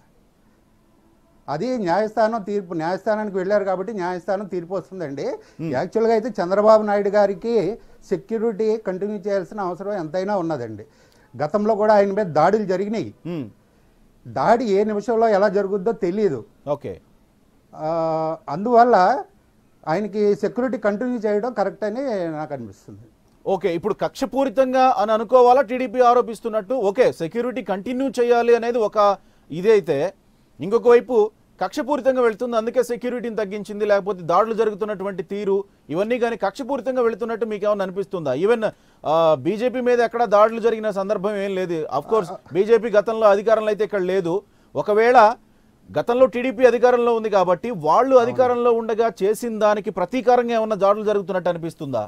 అది న్యాయస్థానం తీర్పు న్యాయస్థానానికి వెళ్ళారు కాబట్టి న్యాయస్థానం తీర్పు వస్తుందండి యాక్చువల్గా అయితే చంద్రబాబు నాయుడు గారికి సెక్యూరిటీ కంటిన్యూ చేయాల్సిన అవసరం ఎంతైనా ఉన్నదండి గతంలో కూడా ఆయన మీద దాడులు జరిగినాయి ఉమ్, దాడి ఏ నిమిషంలో ఎలా జరుగుద్దో తెలియదు ఓకే ఆ, అందువల్ల ఆయనకి సెక్యూరిటీ కంటిన్యూ చేయడం కరెక్ట్ అని నాకు అనిపిస్తుంది ఓకే ఇప్పుడు కక్షపూరితంగా అని అనుకోవాలా టీడీపీ ఆరోపిస్తున్నట్టు ఓకే సెక్యూరిటీ కంటిన్యూ చేయాలి అనేది ఒక ఇదైతే ఇంకొక వైపు కక్షపూరితంగా వెళ్తుంది అందుకే సెక్యూరిటీని తగ్గించింది లేకపోతే దాడులు జరుగుతున్నటువంటి తీరు ఇవన్నీ కానీ కక్షపూరితంగా వెళ్తున్నట్టు మీకు ఏమైనా అనిపిస్తుందా ఈవెన్ బీజేపీ మీద ఎక్కడ దాడులు జరిగిన సందర్భం ఏం లేదు అఫ్ కోర్స్ బీజేపీ గతంలో అధికారంలో అయితే ఇక్కడ లేదు ఒకవేళ గతంలో టీడీపీ అధికారంలో ఉంది కాబట్టి వాళ్ళు అధికారంలో ఉండగా చేసిన దానికి ప్రతీకారంగా ఏమన్నా దాడులు జరుగుతున్నట్టు అనిపిస్తుందా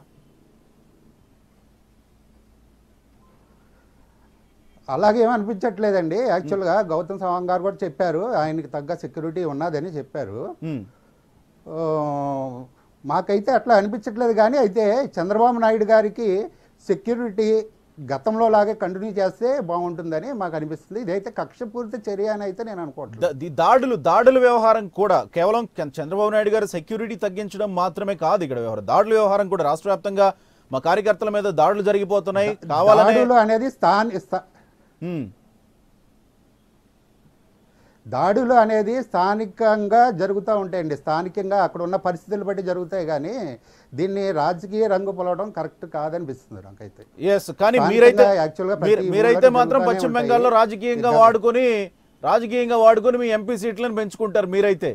అలాగేం అనిపించట్లేదండి యాక్చువల్గా గౌతమ్ సవాంగ్ గారు కూడా చెప్పారు ఆయనకి తగ్గ సెక్యూరిటీ ఉన్నదని చెప్పారు ఉమ్. ఆ, మాకైతే అట్లా అనిపించట్లేదు కానీ అయితే చంద్రబాబు నాయుడు గారికి సెక్యూరిటీ గతంలో లాగే కంటిన్యూ చేస్తే బాగుంటుందని మాకు అనిపిస్తుంది ఇదైతే కక్షపూరిత చర్య అని అయితే నేను అనుకోవట్లేదు ద- ది దాడులు దాడుల వ్యవహారం కూడా కేవలం చ- చంద్రబాబు నాయుడు గారు సెక్యూరిటీ తగ్గించడం మాత్రమే కాదు ఇక్కడ వ్యవహారం దాడుల వ్యవహారం కూడా రాష్ట్ర వ్యాప్తంగా మా కార్యకర్తల మీద దాడులు జరిగిపోతున్నాయి కావాలనే దాడులు అనేది స్థాని స్థా- ఉమ్, దాడులు అనేది స్థానికంగా జరుగుతూ ఉంటాయండి స్థానికంగా అక్కడ ఉన్న పరిస్థితులు బట్టి జరుగుతాయి కానీ దీన్ని రాజకీయ రంగు పొలవడం కరెక్ట్ కాదనిపిస్తుంది నాకైతే ఎస్ కానీ స్థానికంగా మీరైతే యాక్చువల్గా ప్రతి మీరు- మీరైతే ఊళ్ళో మాత్రం జరుగుతూనే పశ్చిమ ఉంటాయి. బెంగాల్లో రాజకీయంగా ఇంకా- వాడుకొని రాజకీయంగా వాడుకొని మీ ఎంపీ సీట్లను పెంచుకుంటారు మీరైతే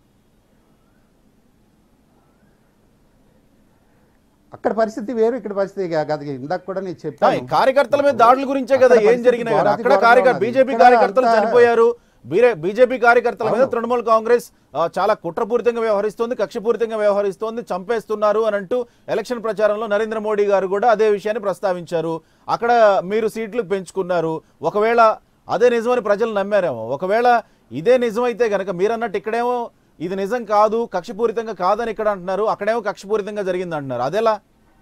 అక్కడ పరిస్థితి వేరు ఇక్కడ పరిస్థితి కా- కాదు ఇందాక కూడా నేను ఆ, చెప్పాను ఈ కార్యకర్తల మీద దాడుల గురించే కదా అక్కడ ఏం పరిస్థితి జరిగినాయి కదా ఘోరాతి అక్కడ ఘోరంగా కార్యకర్త ఉన్నది. బీజేపీ ఇక్కడ కార్యకర్తలు అంతా- చనిపోయారు బీరే- బీజేపీ కార్యకర్తల మీద అవును. తృణమూల్ కాంగ్రెస్ ఆ, చాలా కుట్రపూరితంగా వ్యవహరిస్తోంది కక్షపూరితంగా వ్యవహరిస్తోంది చంపేస్తున్నారు అని అంటూ ఎలక్షన్ ప్రచారంలో నరేంద్ర మోడీ గారు కూడా అదే విషయాన్ని ప్రస్తావించారు అక్కడ మీరు సీట్లు పెంచుకున్నారు ఒకవేళ అదే నిజమని ప్రజలు నమ్మారేమో ఒకవేళ ఇదే నిజమైతే గనక మీరన్నట్టు ఇక్కడేమో ఇది నిజం కాదు కక్షపూరితంగా కాదని ఇక్కడ అంటున్నారు అక్కడేమో కక్షపూరితంగా జరిగింది అంటున్నారు అదెలా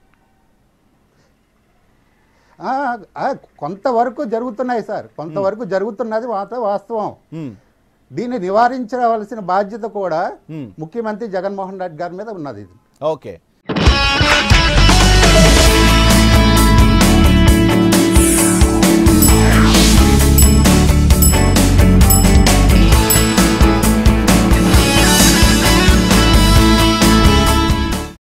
ఆ, ఆ, కొంతవరకు జరుగుతున్నాయి సార్ కొంతవరకు జరుగుతున్నది మాత్రం వాస్తవం ఉమ్, దీన్ని నివారించవలసిన బాధ్యత కూడా ఉమ్. ముఖ్యమంత్రి జగన్మోహన్ రెడ్డి గారి మీద ఉన్నది ఇది ఓకే